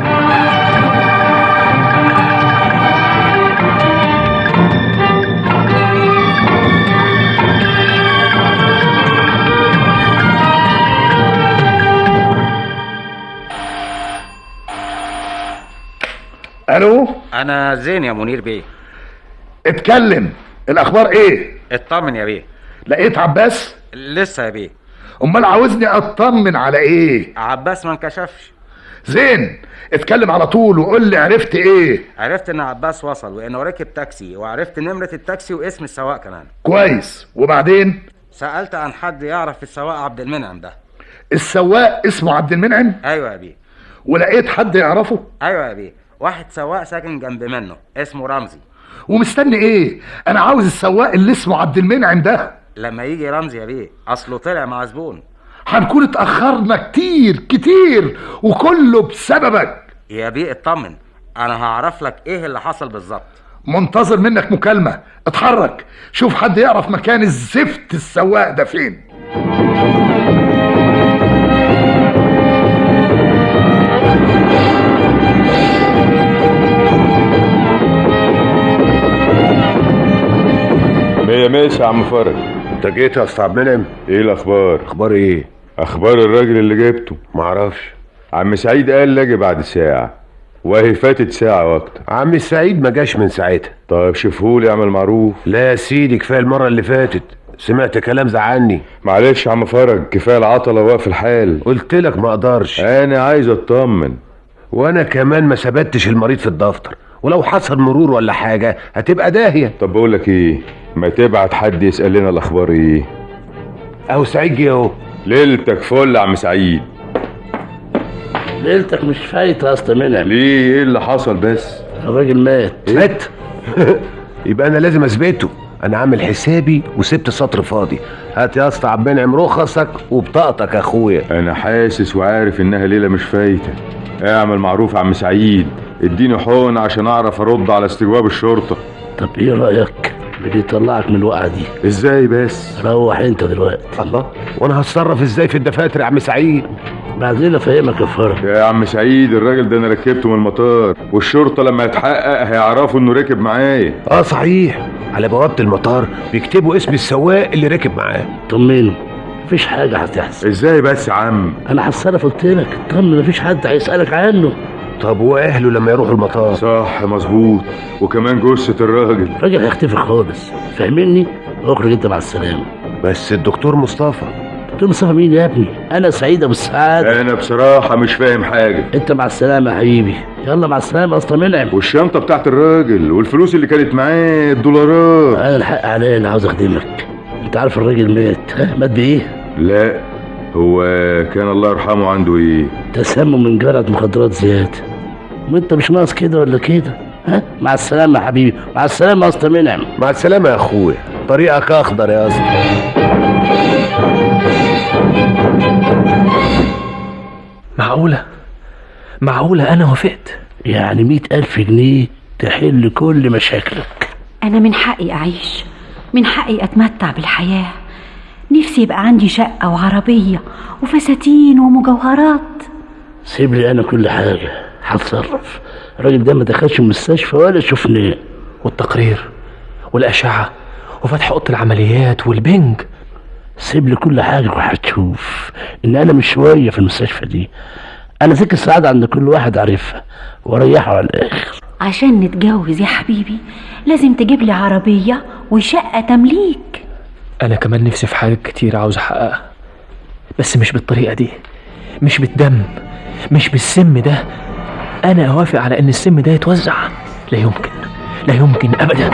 الو انا زين يا منير بيه اتكلم الاخبار ايه اطمن يا بيه لقيت عباس لسه يا بيه امال عاوزني اطمن على ايه عباس ما انكشفش زين اتكلم على طول وقول لي عرفت ايه عرفت ان عباس وصل وانه ركب تاكسي وعرفت نمرة التاكسي واسم السواق كمان كويس وبعدين سألت عن حد يعرف السواق عبد المنعم ده السواق اسمه عبد المنعم ايوه يا بيه ولقيت حد يعرفه ايوه يا بيه واحد سواق ساكن جنب منه اسمه رمزي ومستني ايه انا عاوز السواق اللي اسمه عبد المنعم ده لما يجي رمزي يا بيه اصله طلع مع زبون هنكون اتاخرنا كتير كتير وكله بسببك يا بيه اطمن انا هعرف لك ايه اللي حصل بالظبط منتظر منك مكالمه اتحرك شوف حد يعرف مكان الزفت السواق ده فين مية ماشي يا عم فرج انت جيت يا استاذ عبد المنعم ايه الاخبار اخبار ايه اخبار الراجل اللي جبته معرفش عم سعيد قال لاجي بعد ساعة وهي فاتت ساعة واكتر عم السعيد ما جاش من ساعتها طيب شوفهولي اعمل معروف لا يا سيدي كفايه المره اللي فاتت سمعت كلام زعلني معلش يا عم فرج كفايه العطله واقف الحال قلت لك ما اقدرش انا عايز اطمن وانا كمان ما ثبتش المريض في الدفتر ولو حصل مرور ولا حاجه هتبقى داهيه طب بقول لك ايه ما تبعت حد يسال لنا الاخبار ايه اهو سعيد جه اهو ليلتك فل يا عم سعيد ليلتك مش فايته يا اسطى منعم ليه ايه اللي حصل بس الراجل مات مات يبقى انا لازم اثبته انا عامل حسابي وسبت سطر فاضي هات يا اسطى عبد المنعم رخصك وبطاقتك يا اخويا انا حاسس وعارف انها ليله مش فايته اعمل معروف يا عم سعيد اديني حقن عشان اعرف ارد على استجواب الشرطه طب ايه رايك بدي يطلعك من الوقعه دي ازاي بس روح انت دلوقتي الله وانا هتصرف ازاي في الدفاتر يا عم سعيد بعدين افهمك يا فرج يا عم سعيد الراجل ده انا ركبته من المطار والشرطه لما يتحقق هيعرفوا انه ركب معايا اه صحيح على بوابه المطار بيكتبوا اسم السواق اللي راكب معاه طمنه مفيش حاجه هتحصل ازاي بس يا عم انا هتصرف قلت لك اطمن مفيش حد هيسالك عنه طب واهله لما يروحوا المطار صح مظبوط وكمان جثه الراجل الراجل هيختفي خالص فاهمني اخرج انت مع السلامه بس الدكتور مصطفى دكتور مصطفى مين يا ابني انا سعيد ابو السعاد انا بصراحه مش فاهم حاجه انت مع السلامه يا حبيبي يلا مع السلامه يا اسطى منعم والشنطه بتاعت الراجل والفلوس اللي كانت معاه الدولارات انا الحق عليا انا عاوز اخدمك انت عارف الراجل مات ها مات بايه لا هو كان الله يرحمه عنده ايه تسمم من جرعه مخدرات زياده وانت مش ناقص كده ولا كده ها مع السلامه يا حبيبي مع السلامه يا اسطى منعم مع السلامه يا اخويا طريقك اخضر يا اسطى معقولة معقولة أنا وافقت يعني مئة ألف جنيه تحل كل مشاكلك أنا من حقي أعيش من حقي أتمتع بالحياة نفسي يبقى عندي شقة وعربية وفساتين ومجوهرات سيب لي أنا كل حاجة هتصرف الراجل ده ما دخلش المستشفى ولا شفناه والتقرير والأشعة وفتح أوضة العمليات والبنج سيب لي كل حاجة وهتشوف إن أنا مش شوية في المستشفى دي أنا ذكر السعادة عند كل واحد عارفها وأريحه على الآخر عشان نتجوز يا حبيبي لازم تجيب لي عربية وشقة تمليك انا كمان نفسي في حاجات كتير عاوز احققها بس مش بالطريقه دي مش بالدم مش بالسم ده انا اوافق على ان السم ده يتوزع لا يمكن لا يمكن ابدا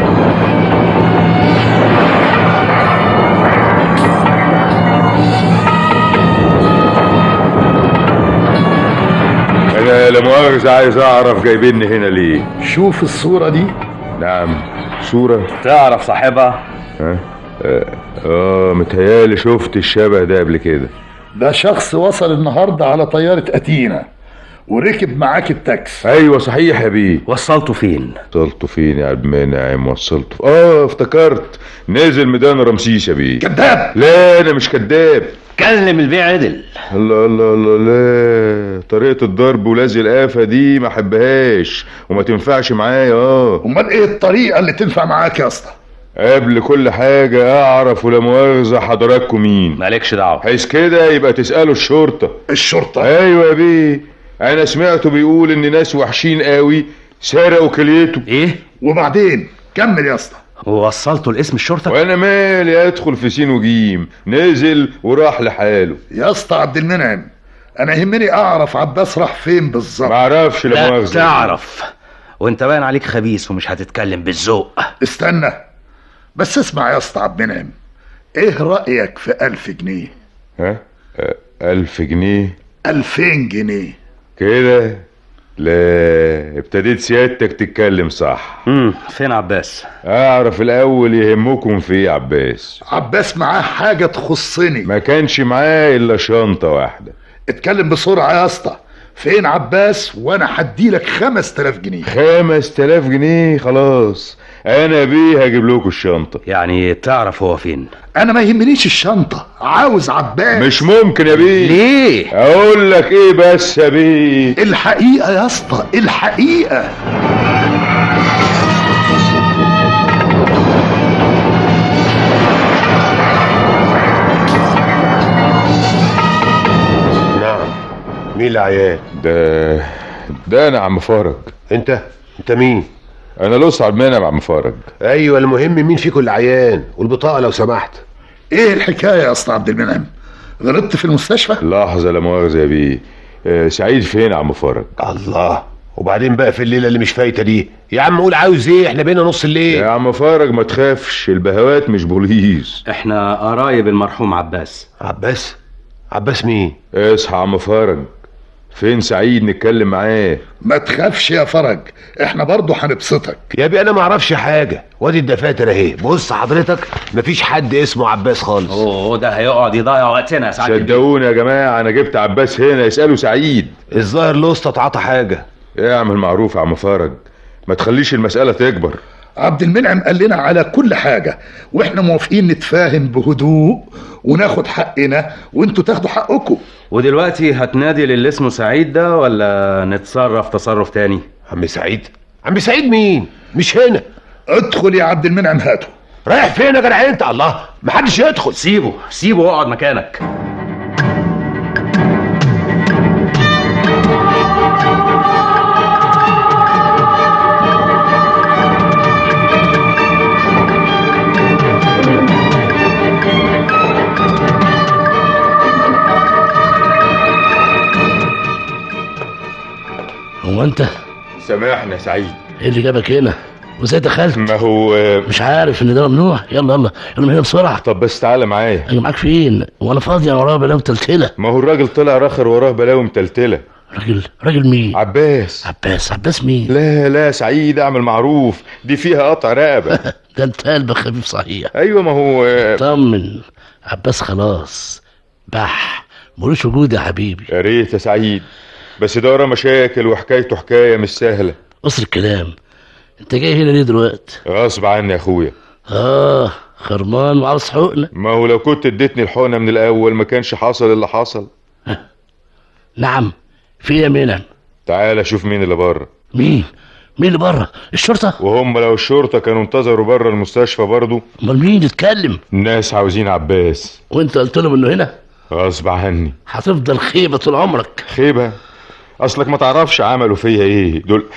انا لا مؤاخذة عايز اعرف جايبيني هنا ليه شوف الصورة دي نعم صورة تعرف صاحبها ها اه, آه متهيالي شفت الشبه ده قبل كده ده شخص وصل النهاردة على طيارة أتينا وركب معاك التاكس ايوه صحيح يا بيه وصلته فين وصلته فين يا عبد المنعم وصلته اه افتكرت نزل ميدان رمسيس يا بيه كذاب لا انا مش كذاب كلم البيع عدل الله الله الله لا طريقة الضرب ولازق القافة دي ما احبهاش وما تنفعش معايا اه امال ايه الطريقة اللي تنفع معاك يا اسطى قبل كل حاجة اعرف ولا مؤاخذة حضراتكم مين مالكش دعوة حيث كده يبقى تسألوا الشرطة الشرطة ايوه يا بيه انا سمعته بيقول ان ناس وحشين قوي سرقوا كليته ايه وبعدين كمل يا اسطى ووصلته لاسم الشرطة وانا مالي ادخل في سين وجيم نزل وراح لحاله يا اسطى عبد المنعم انا يهمني اعرف عباس راح فين بالظبط معرفش لا لا مؤاخذة تعرف وانت باين عليك خبيث ومش هتتكلم بالذوق استنى بس اسمع يا اسطى عبد المنعم ايه رأيك في ألف جنيه ها آه، ألف جنيه ألفين جنيه كده لا ابتديت سيادتك تتكلم صح امم فين عباس اعرف الاول يهمكم في ايه يا عباس عباس معاه حاجة تخصني ما كانش معاه الا شنطة واحدة اتكلم بسرعة يا اسطى فين عباس وانا هديلك خمس تلاف جنيه خمس تلاف جنيه خلاص انا بيه هجيب لكم الشنطة يعني تعرف هو فين انا ما يهمنيش الشنطة عاوز عباس مش ممكن يا بيه ليه اقول لك ايه بس يا بيه الحقيقة يا اسطى الحقيقة نعم مين اللي عيان ده ده انا عم فارج انت انت مين انا لص عبد المنعم عم فارج ايوه المهم مين فيكم اللي عيان والبطاقه لو سمحت ايه الحكاية يا اسطى عبد المنعم غلطت في المستشفى لحظة لا مؤاخذة يا بيه آه، سعيد فين يا عم فارج الله وبعدين بقى في الليله اللي مش فايته دي يا عم قول عاوز ايه احنا بينا نص الليل يا عم فارج ما تخافش البهوات مش بوليس احنا قرايب المرحوم عباس عباس عباس مين اصحى يا عم فارج فين سعيد نتكلم معاه ما تخافش يا فرج احنا برضو هنبسطك يا ابني انا ما اعرفش حاجه وادي الدفاتر اهي بص حضرتك مفيش حد اسمه عباس خالص اوه ده هيقعد يضيع وقتنا يا سعاده البيه. صدقوني يا جماعة انا جبت عباس هنا يسألوا سعيد الظاهر لوسطى اتعاطى حاجه اعمل معروف يا عم فارج ما تخليش المسألة تكبر عبد المنعم قال لنا على كل حاجة واحنا موافقين نتفاهم بهدوء وناخد حقنا وانتوا تاخدوا حقكم ودلوقتي هتنادي للي اسمه سعيد ده ولا نتصرف تصرف تاني عم سعيد عم سعيد مين مش هنا ادخل يا عبد المنعم هاته رايح فين يا جدع انت الله محدش يدخل سيبه سيبه واقعد مكانك هو انت سامحنا يا سعيد ايه اللي جابك هنا وازاي دخلت ما هو مش عارف ان ده ممنوع يلا يلا يلا من هنا بسرعه طب بس تعالى معايا اجي معاك فين وانا فاضي انا ورايا بلاوي تلتله ما هو الراجل طلع راخر وراه بلاوي متلتلة راجل راجل مين عباس عباس عباس مين لا لا سعيد اعمل معروف دي فيها قطع رقبة ده انت قلبك خفيف صحيح ايوه ما هو طمن عباس خلاص بح ملوش وجود يا حبيبي يا ريت يا سعيد بس ده وراه مشاكل وحكايته حكاية مش سهلة قصر الكلام انت جاي هنا ليه دلوقتي غصب عني يا اخويا اه خرمان وعاوز حقنه ما هو لو كنت اديتني الحقنة من الاول ما كانش حصل اللي حصل نعم في ايه يا منعم تعالى شوف مين اللي بره مين مين اللي بره الشرطه وهم لو الشرطة كانوا انتظروا بره المستشفى برضو امال مين يتكلم الناس عاوزين عباس وانت قلت لهم انه هنا غصب عني هتفضل خيبه طول عمرك خيبة اصلك ما تعرفش عملوا فيا ايه دول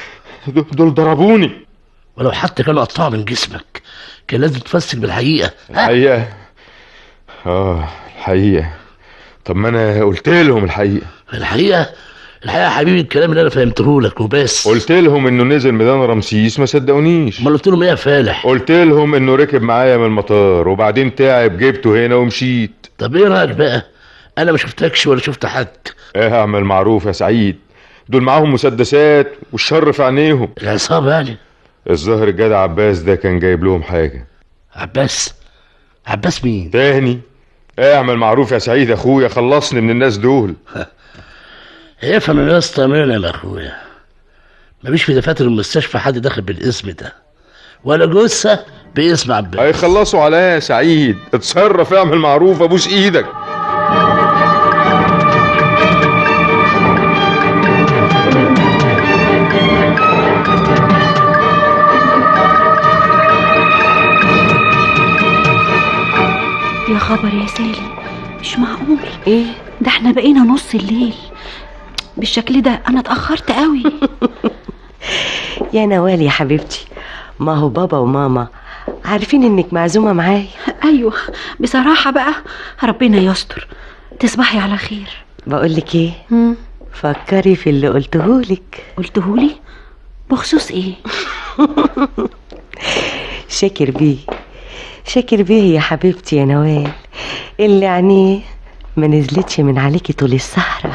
دول ضربوني ولو حتى كانوا قطعوا من جسمك كان لازم تفسر بالحقيقه الحقيقة اه الحقيقة طب ما انا قلت لهم الحقيقة الحقيقه الحقيقه يا حبيبي الكلام اللي انا فهمته لك وبس قلت لهم انه نزل ميدان رمسيس ما صدقونيش امال قلت لهم ايه يا فالح قلت لهم انه ركب معايا من المطار وبعدين تعب جبته هنا ومشيت طب ايه رايك بقى انا ما شفتكش ولا شفت حد ايه اعمل معروف يا سعيد دول معاهم مسدسات والشر في عينيهم العصابه يعني الظاهر الجدع عباس ده كان جايب لهم حاجة عباس عباس مين تاني اعمل معروف يا سعيد يا اخويا خلصني من الناس دول افهم يا اسطى منعم يا اخويا مفيش في دفاتر المستشفى حد داخل بالاسم ده ولا جثه باسم عباس هيخلصوا عليا يا سعيد اتصرف اعمل معروف ابوس ايدك يا خبر يا سالي مش معقول ايه ده احنا بقينا نص الليل بالشكل ده انا اتاخرت قوي يا نوال يا حبيبتي ما هو بابا وماما عارفين انك معزومه معايا ايوه بصراحه بقى ربنا يستر تصبحي على خير بقول لك ايه فكري في اللي قلتهولك قلتهولي بخصوص ايه شاكر بيه شاكر بيه يا حبيبتي يا نوال اللي عينيه ما نزلتش من عليكي طول السهرة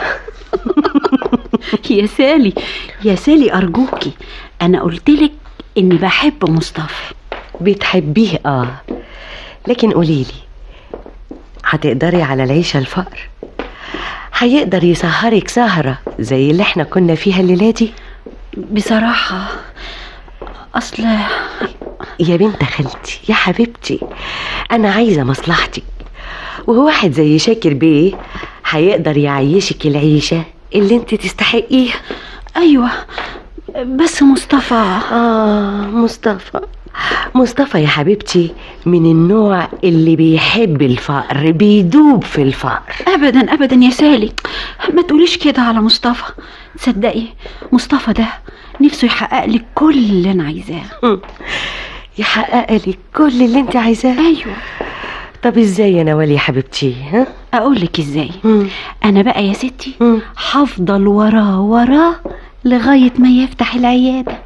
يا سالي يا سالي ارجوكي انا قلتلك اني بحب مصطفى بتحبيه اه لكن قوليلي هتقدري على العيشة الفقر هيقدر يسهرك سهرة زي اللي احنا كنا فيها الليلة دي بصراحة أصل يا بنت خالتي يا حبيبتي أنا عايزة مصلحتك وهو واحد زي شاكر بيه هيقدر يعيشك العيشة اللي انت تستحقيها أيوة بس مصطفى آه مصطفى مصطفى يا حبيبتي من النوع اللي بيحب الفقر بيدوب في الفقر أبدا أبدا يا سالي ما تقوليش كده على مصطفى تصدقي مصطفى ده نفسه يحقق لك كل اللي أنا عايزاه يحقق لك كل اللي انت عايزاه أيوة طب ازاي يا نوال يا حبيبتي ها أقول لك ازاي أنا بقى يا ستي هفضل وراه وراه لغاية ما يفتح العيادة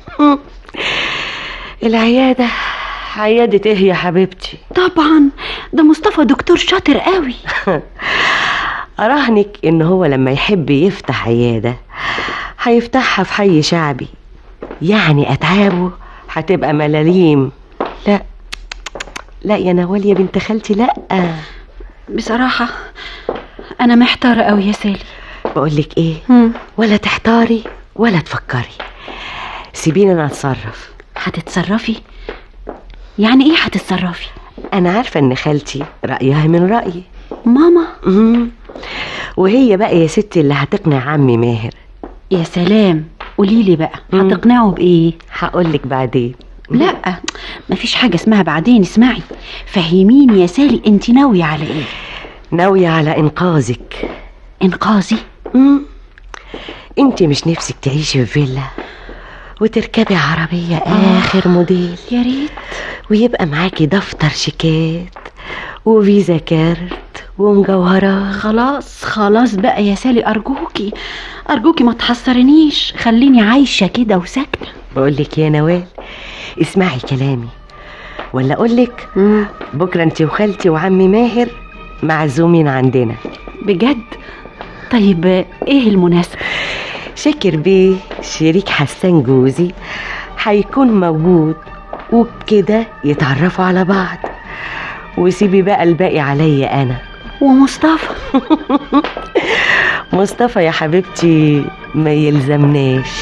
العيادة عيادة ايه يا حبيبتي طبعا ده مصطفى دكتور شاطر قوي أراهنك إن هو لما يحب يفتح عيادة هيفتحها في حي شعبي يعني أتعابه هتبقى ملاليم لا لا يا نوال يا بنت خالتي لا بصراحة أنا محتارة قوي يا سالي بقولك إيه ولا تحتاري ولا تفكري سيبيني أنا أتصرف هتتصرفي يعني إيه هتتصرفي أنا عارفة إن خالتي رأيها من رأيي ماما مم. وهي بقى يا ستي اللي هتقنع عمي ماهر يا سلام قوليلي بقى هتقنعه بإيه هقولك بعدين لا مفيش حاجة اسمها بعدين اسمعي فهميني يا سالي انت ناوية على ايه ناوية على إنقاذك إنقاذي مم. انت مش نفسك تعيشي في فيلا وتركبي عربية آه. آخر موديل يا ريت ويبقى معاكي دفتر شيكات وفيزا كارت ومجوهرات خلاص خلاص بقى يا سالي أرجوكي أرجوكي ما تحصرنيش خليني عايشة كده وساكنة بقولك يا نوال اسمعي كلامي ولا أقولك بكرة انت وخالتي وعمي ماهر معزومين عندنا بجد طيب ايه المناسبة شاكر بيه شريك حسان جوزي هيكون موجود وبكده يتعرفوا على بعض وسيبي بقى الباقي عليا انا ومصطفى مصطفى يا حبيبتي ما يلزمناش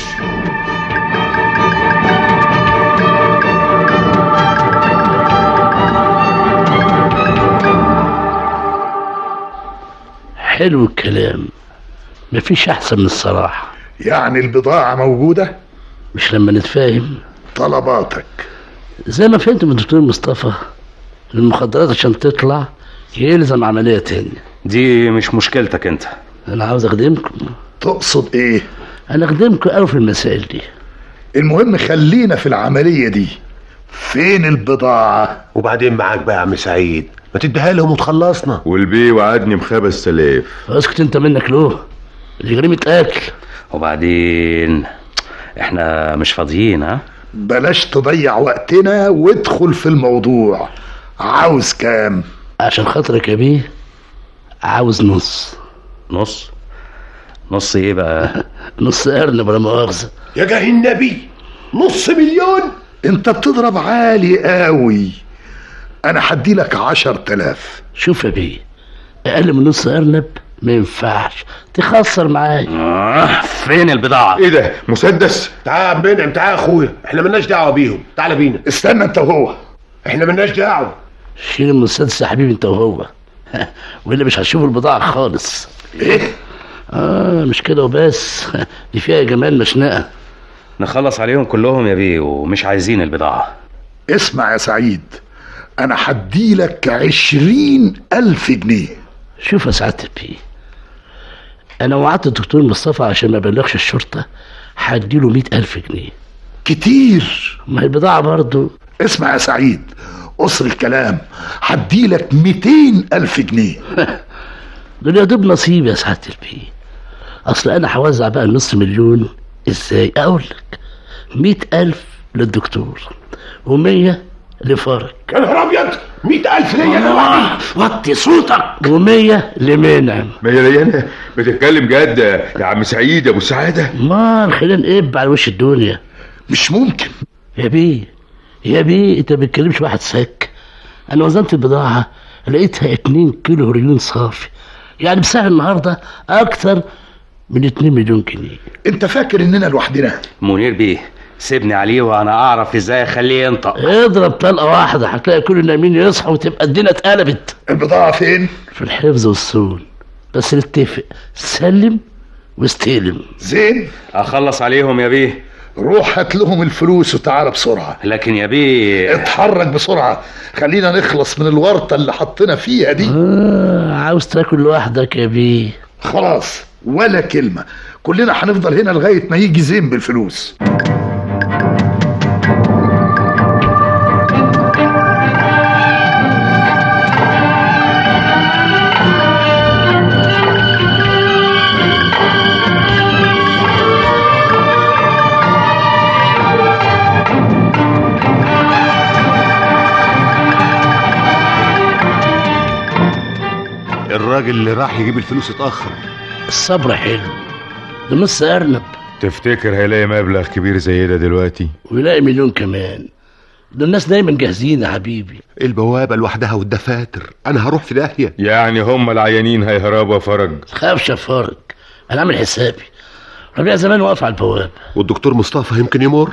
حلو الكلام مفيش احسن من الصراحه يعني البضاعة موجودة مش لما نتفاهم طلباتك زي ما فهمت من الدكتور مصطفى المخدرات عشان تطلع يلزم عملية تانية دي مش مشكلتك انت انا عاوز اخدمكم تقصد ايه انا اخدمكم قوي في المسائل دي المهم خلينا في العملية دي فين البضاعة وبعدين معاك بقى يا عم سعيد ما تديها لهم وتخلصنا والبي وعدني بخمس تلاف اسكت انت منك له دي جريمة قتل وبعدين احنا مش فاضيين ها بلاش تضيع وقتنا وادخل في الموضوع عاوز كام عشان خاطرك يا بيه عاوز نص نص نص ايه بقى نص ارنب ولا مؤاخذة يا جاه النبي نص مليون انت بتضرب عالي قوي انا هدي لك عشر تلاف شوف يا بيه اقل من نص ارنب ما ينفعش تخسر معايا آه فين البضاعة ايه ده مسدس تعال يا عم منعم تعال يا اخويا احنا ملناش دعوه بيهم تعال بينا استنى انت وهو احنا ملناش دعوه شيل المسدس يا حبيبي انت وهو والا مش هتشوف البضاعة خالص ايه اه مش كده وبس دي فيها جمال مشنقة نخلص عليهم كلهم يا بيه ومش عايزين البضاعة اسمع يا سعيد انا هدي لك عشرين الف جنيه شوف يا سعادة البيه انا وعدت الدكتور مصطفى عشان ما ابلغش الشرطة هديله مئة الف جنيه كتير ما هي البضاعة برضو اسمع يا سعيد قصر الكلام هدي لك 200 الف جنيه دول يا دوب نصيب يا سعادة البيه اصل انا هوزع بقى النص مليون ازاي اقول لك مئة الف للدكتور ومية لفرج يا نهار ابيض 100000 ليا دلوقتي وطي صوتك ومية لمنعم ما هي ليانا بتتكلم جد يا عم سعيد يا ابو سعاده ما خلينا نقب على وش الدنيا مش ممكن يا بيه يا بيه انت ما بتكلمش واحد ساك انا وزنت البضاعة لقيتها 2 كيلو هريون صافي يعني بسعر النهاردة اكتر من 2 مليون جنيه انت فاكر اننا لوحدنا منير بيه سيبني عليه وانا اعرف ازاي اخليه ينطق اضرب طلقة واحدة هتلاقي كل النايمين يصحوا وتبقى الدنيا اتقلبت البضاعة فين في الحفظ والصون بس نتفق سلم واستلم زين اخلص عليهم يا بيه روح هات لهم الفلوس وتعالى بسرعة لكن يا بيه اتحرك بسرعة خلينا نخلص من الورطة اللي حطينا فيها دي آه عاوز تاكل لوحدك يا بيه خلاص ولا كلمة كلنا هنفضل هنا لغاية ما يجي زين بالفلوس الراجل اللي راح يجيب الفلوس اتاخر الصبر حلو ده نص ارنب تفتكر هيلاقي مبلغ كبير زي ده دلوقتي ويلاقي مليون كمان دول الناس دايما جاهزين يا حبيبي البوابه لوحدها والدفاتر انا هروح في داهيه يعني هم العيانين هيهربوا يا فرج خافش يا فارج انا عامل حسابي ربيع زمان واقف على البوابه والدكتور مصطفى يمكن يمر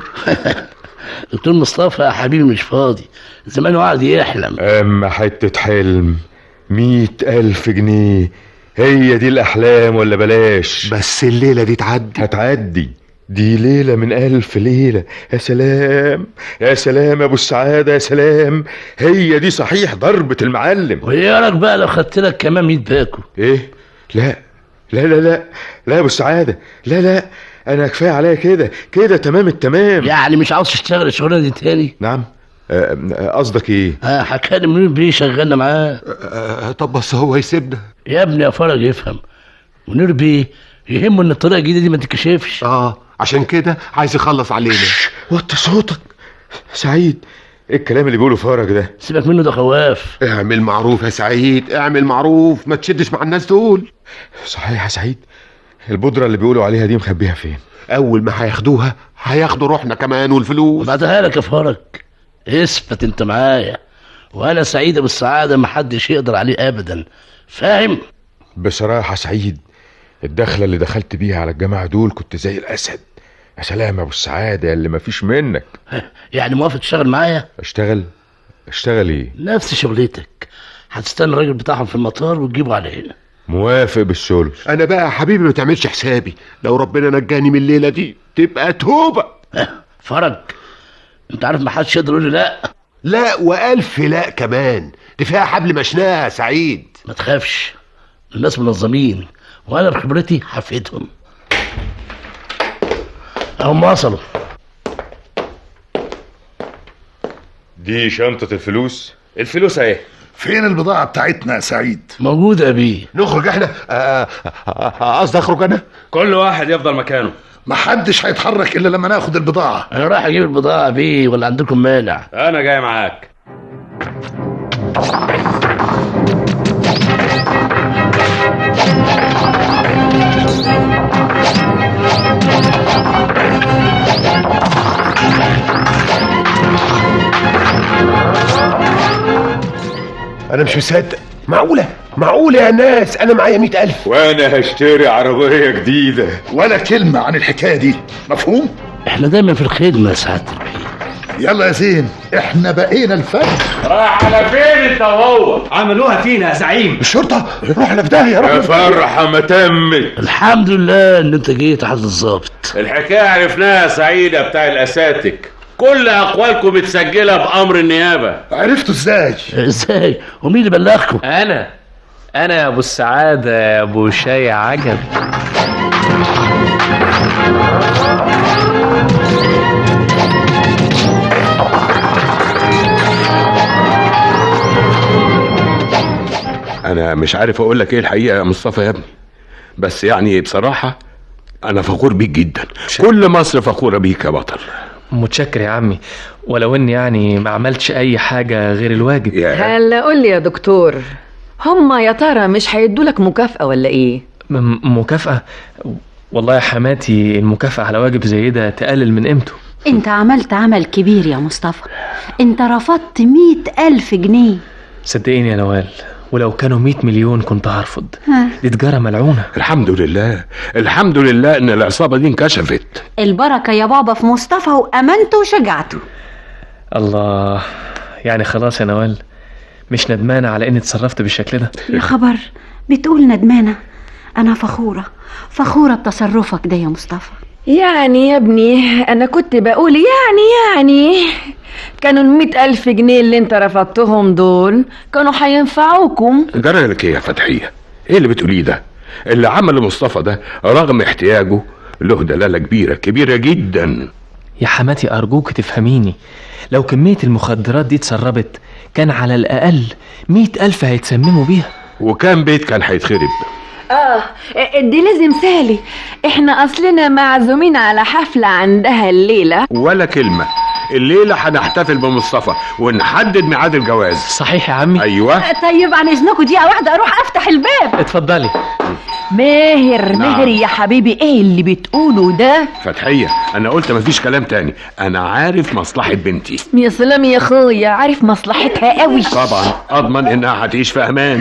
دكتور مصطفى يا حبيبي مش فاضي زمان قاعد يحلم اما حتة حلم مية ألف جنيه هي دي الأحلام ولا بلاش بس الليله دي تعدي هتعدي دي ليلة من ألف ليلة يا سلام يا سلام يا أبو السعادة يا سلام هي دي صحيح ضربة المعلم ويا راك بقى لو خدت لك كمان 100 باكو إيه لا لا لا لا لا يا أبو السعادة لا لا أنا كفاية عليا كده كده تمام التمام يعني مش عاوز تشتغل الشغلانه دي تاني نعم آه، آه، قصدك إيه اه هكلم منير بيه شغلنا معاه آه، طب بس هو يسيبنا يا ابني يا فرج يفهم منير بيه يهمه ان الطريقه الجديده دي ما تتكشفش اه عشان كده عايز يخلص علينا وطي صوتك سعيد ايه الكلام اللي بيقوله فرج ده سيبك منه ده خواف اعمل معروف يا سعيد اعمل معروف ما تشدش مع الناس دول صحيح يا سعيد البودرة اللي بيقولوا عليها دي مخبيها فين اول ما هياخدوها هياخدوا روحنا كمان والفلوس بعدها لك يا فرج اثبت انت معايا وانا سعيد بالسعاده محدش يقدر عليه ابدا فاهم بصراحة سعيد الدخلة اللي دخلت بيها على الجماعة دول كنت زي الأسد يا سلام يا أبو السعادة اللي مفيش منك يعني موافق تشتغل معايا اشتغل اشتغل ايه نفس شغلتك هتستنى الراجل بتاعهم في المطار وتجيبه على هنا موافق بالثلث انا بقى يا حبيبي ما تعملش حسابي لو ربنا نجاني من الليله دي تبقى توبه فرج انت عارف ما حدش يقدر يقول لي لا لا والف لا كمان دي فيها حبل مشناه يا سعيد ما تخافش الناس منظمين وانا بخبرتي هفيدهم هم وصلوا دي شنطة الفلوس الفلوس اهي فين البضاعة بتاعتنا يا سعيد موجودة يا بيه نخرج احنا آه، آه، قصدي اخرج انا كل واحد يفضل مكانه محدش هيتحرك الا لما ناخد البضاعة انا رايح اجيب البضاعة يا بيه ولا عندكم مانع انا جاي معاك انا مش مصدق معقولة معقولة يا ناس انا معايا مئة الف وانا هشتري عربية جديدة ولا كلمة عن الحكاية دي مفهوم؟ احنا دايما في الخدمة يا سعادة البيه يلا يا زين احنا بقينا الفجر رايح على فين انت وهو عملوها فينا يا زعيم الشرطة رحنا في داهية يا رحنا في داهية. فرحة ما تمت الحمد لله ان انت جيت يا حضرة الظابط الحكاية عرفناها يا سعيدة بتاع الأساتك كل أقوالكم متسجلة بأمر النيابة عرفتوا ازاي؟ ازاي ومين اللي بلغكم انا انا يا ابو السعاده يا ابو شاي عجب انا مش عارف اقول لك ايه الحقيقه يا مصطفى يا ابني بس يعني بصراحه انا فخور بيك جدا كل مصر فخوره بيك يا بطل متشكر يا عمي ولو اني يعني ما عملتش اي حاجه غير الواجب هلا قول لي يا دكتور هما يا ترى مش هيدولك مكافأة ولا ايه؟ م- مكافاه والله يا حماتي المكافاه على واجب زي ده تقلل من قيمته انت عملت عمل كبير يا مصطفى انت رفضت مئة ألف جنيه صدقيني يا نوال ولو كانوا 100 مليون كنت هرفض ها. دي تجاره ملعونه الحمد لله الحمد لله ان العصابه دي انكشفت البركة يا بابا في مصطفى وأمانته وشجاعته الله يعني خلاص يا نوال مش ندمانه على اني اتصرفت بالشكل ده يا خبر بتقول ندمانة أنا فخورة فخورة بتصرفك ده يا مصطفى يعني يا ابني انا كنت بقول يعني يعني كانوا المئة ألف جنيه اللي انت رفضتهم دول كانوا هينفعوكم جرى لك ايه يا فتحيه ايه اللي بتقوليه ده اللي عمله مصطفى ده رغم احتياجه له دلاله كبيره كبيره جدا يا حماتي أرجوك تفهميني لو كمية المخدرات دي اتسربت كان على الأقل مئة ألف هيتسمموا بيها وكان بيت كان هيتخرب اه دي لازم سالي احنا اصلنا معزومين على حفلة عندها الليلة ولا كلمه الليله هنحتفل بمصطفى ونحدد ميعاد الجواز صحيح يا عمي ايوه طيب عن إذنكم دقيقة واحدة أروح أفتح الباب اتفضلي ماهر نعم. ماهر يا حبيبي ايه اللي بتقوله ده فتحيه انا قلت مفيش كلام تاني انا عارف مصلحه بنتي يا سلام يا اخويا عارف مصلحتها قوي طبعا اضمن انها هتعيش في امان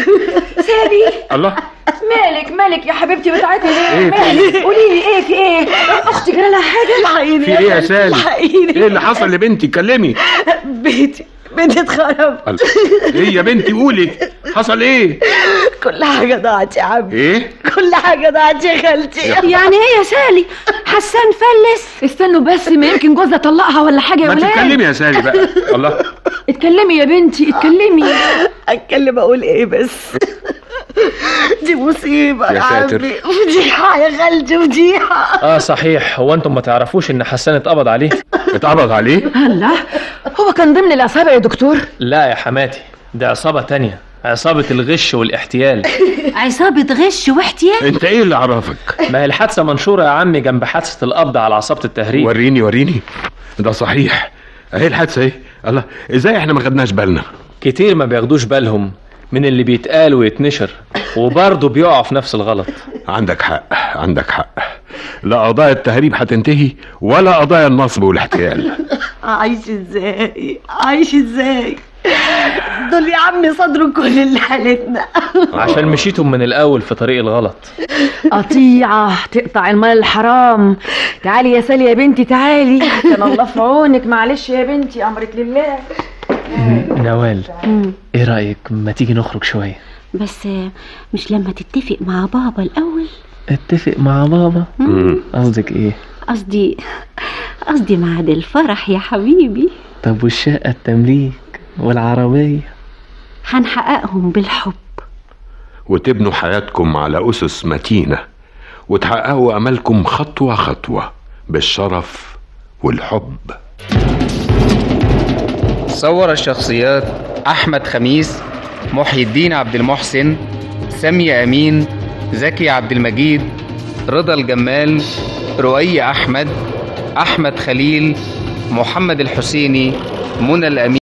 سالي الله مالك مالك يا حبيبتي بتاعتي ليه إيه في مالك قولي لي ايه في ايه اختي جرى لها حاجه الحقيني في ايه يا سالي ايه اللي حصل لبنتي اتكلمي بيتي بيتي اتخرب الله. ايه يا بنتي قولي حصل ايه كل حاجه ضاعت يا عم ايه كل حاجه ضاعت يا خالتي يعني ايه يا سالي حسان فلس استنوا بس ما يمكن جوزها طلقها ولا حاجه يا ما ولاد تتكلمي يا سالي بقى الله اتكلمي يا بنتي اتكلمي اتكلم اقول ايه بس دي مصيبه يا ساتر. عمي فضيحه يا خالتي فضيحه اه صحيح هو انتم ما تعرفوش ان حسان اتقبض عليه اتقبض عليه الله هو كان ضمن العصابه يا دكتور لا يا حماتي ده عصابة تانية عصابة الغش والاحتيال عصابة غش واحتيال انت ايه اللي عرفك ما هي الحادثة منشورة يا عمي جنب حادثة القبض على عصابة التهريب وريني وريني ده صحيح اهي الحادثه ايه الله ازاي احنا ما خدناش بالنا كتير ما بياخدوش بالهم من اللي بيتقال ويتنشر وبرضه بيقعوا في نفس الغلط عندك حق عندك حق لا قضايا التهريب هتنتهي ولا قضايا النصب والاحتيال عايش ازاي عايش ازاي دول يا عمي صدروا كل اللي حالتنا عشان مشيتم من الأول في طريق الغلط قطيعة تقطع المال الحرام تعالي يا سالي يا بنتي تعالي كان الله في عونك معلش يا بنتي أمرك لله نوال ايه رأيك ما تيجي نخرج شوية بس مش لما تتفق مع بابا الأول اتفق مع بابا قصدك ايه قصدي قصدي ميعاد الفرح يا حبيبي طب والشقة التمليك والعربية هنحققهم بالحب وتبنوا حياتكم على أسس متينة وتحققوا أملكم خطوة خطوة بالشرف والحب صور الشخصيات أحمد خميس محي الدين عبد المحسن سامية أمين زكي عبد المجيد رضا الجمال رؤية أحمد أحمد خليل محمد الحسيني منى الأمين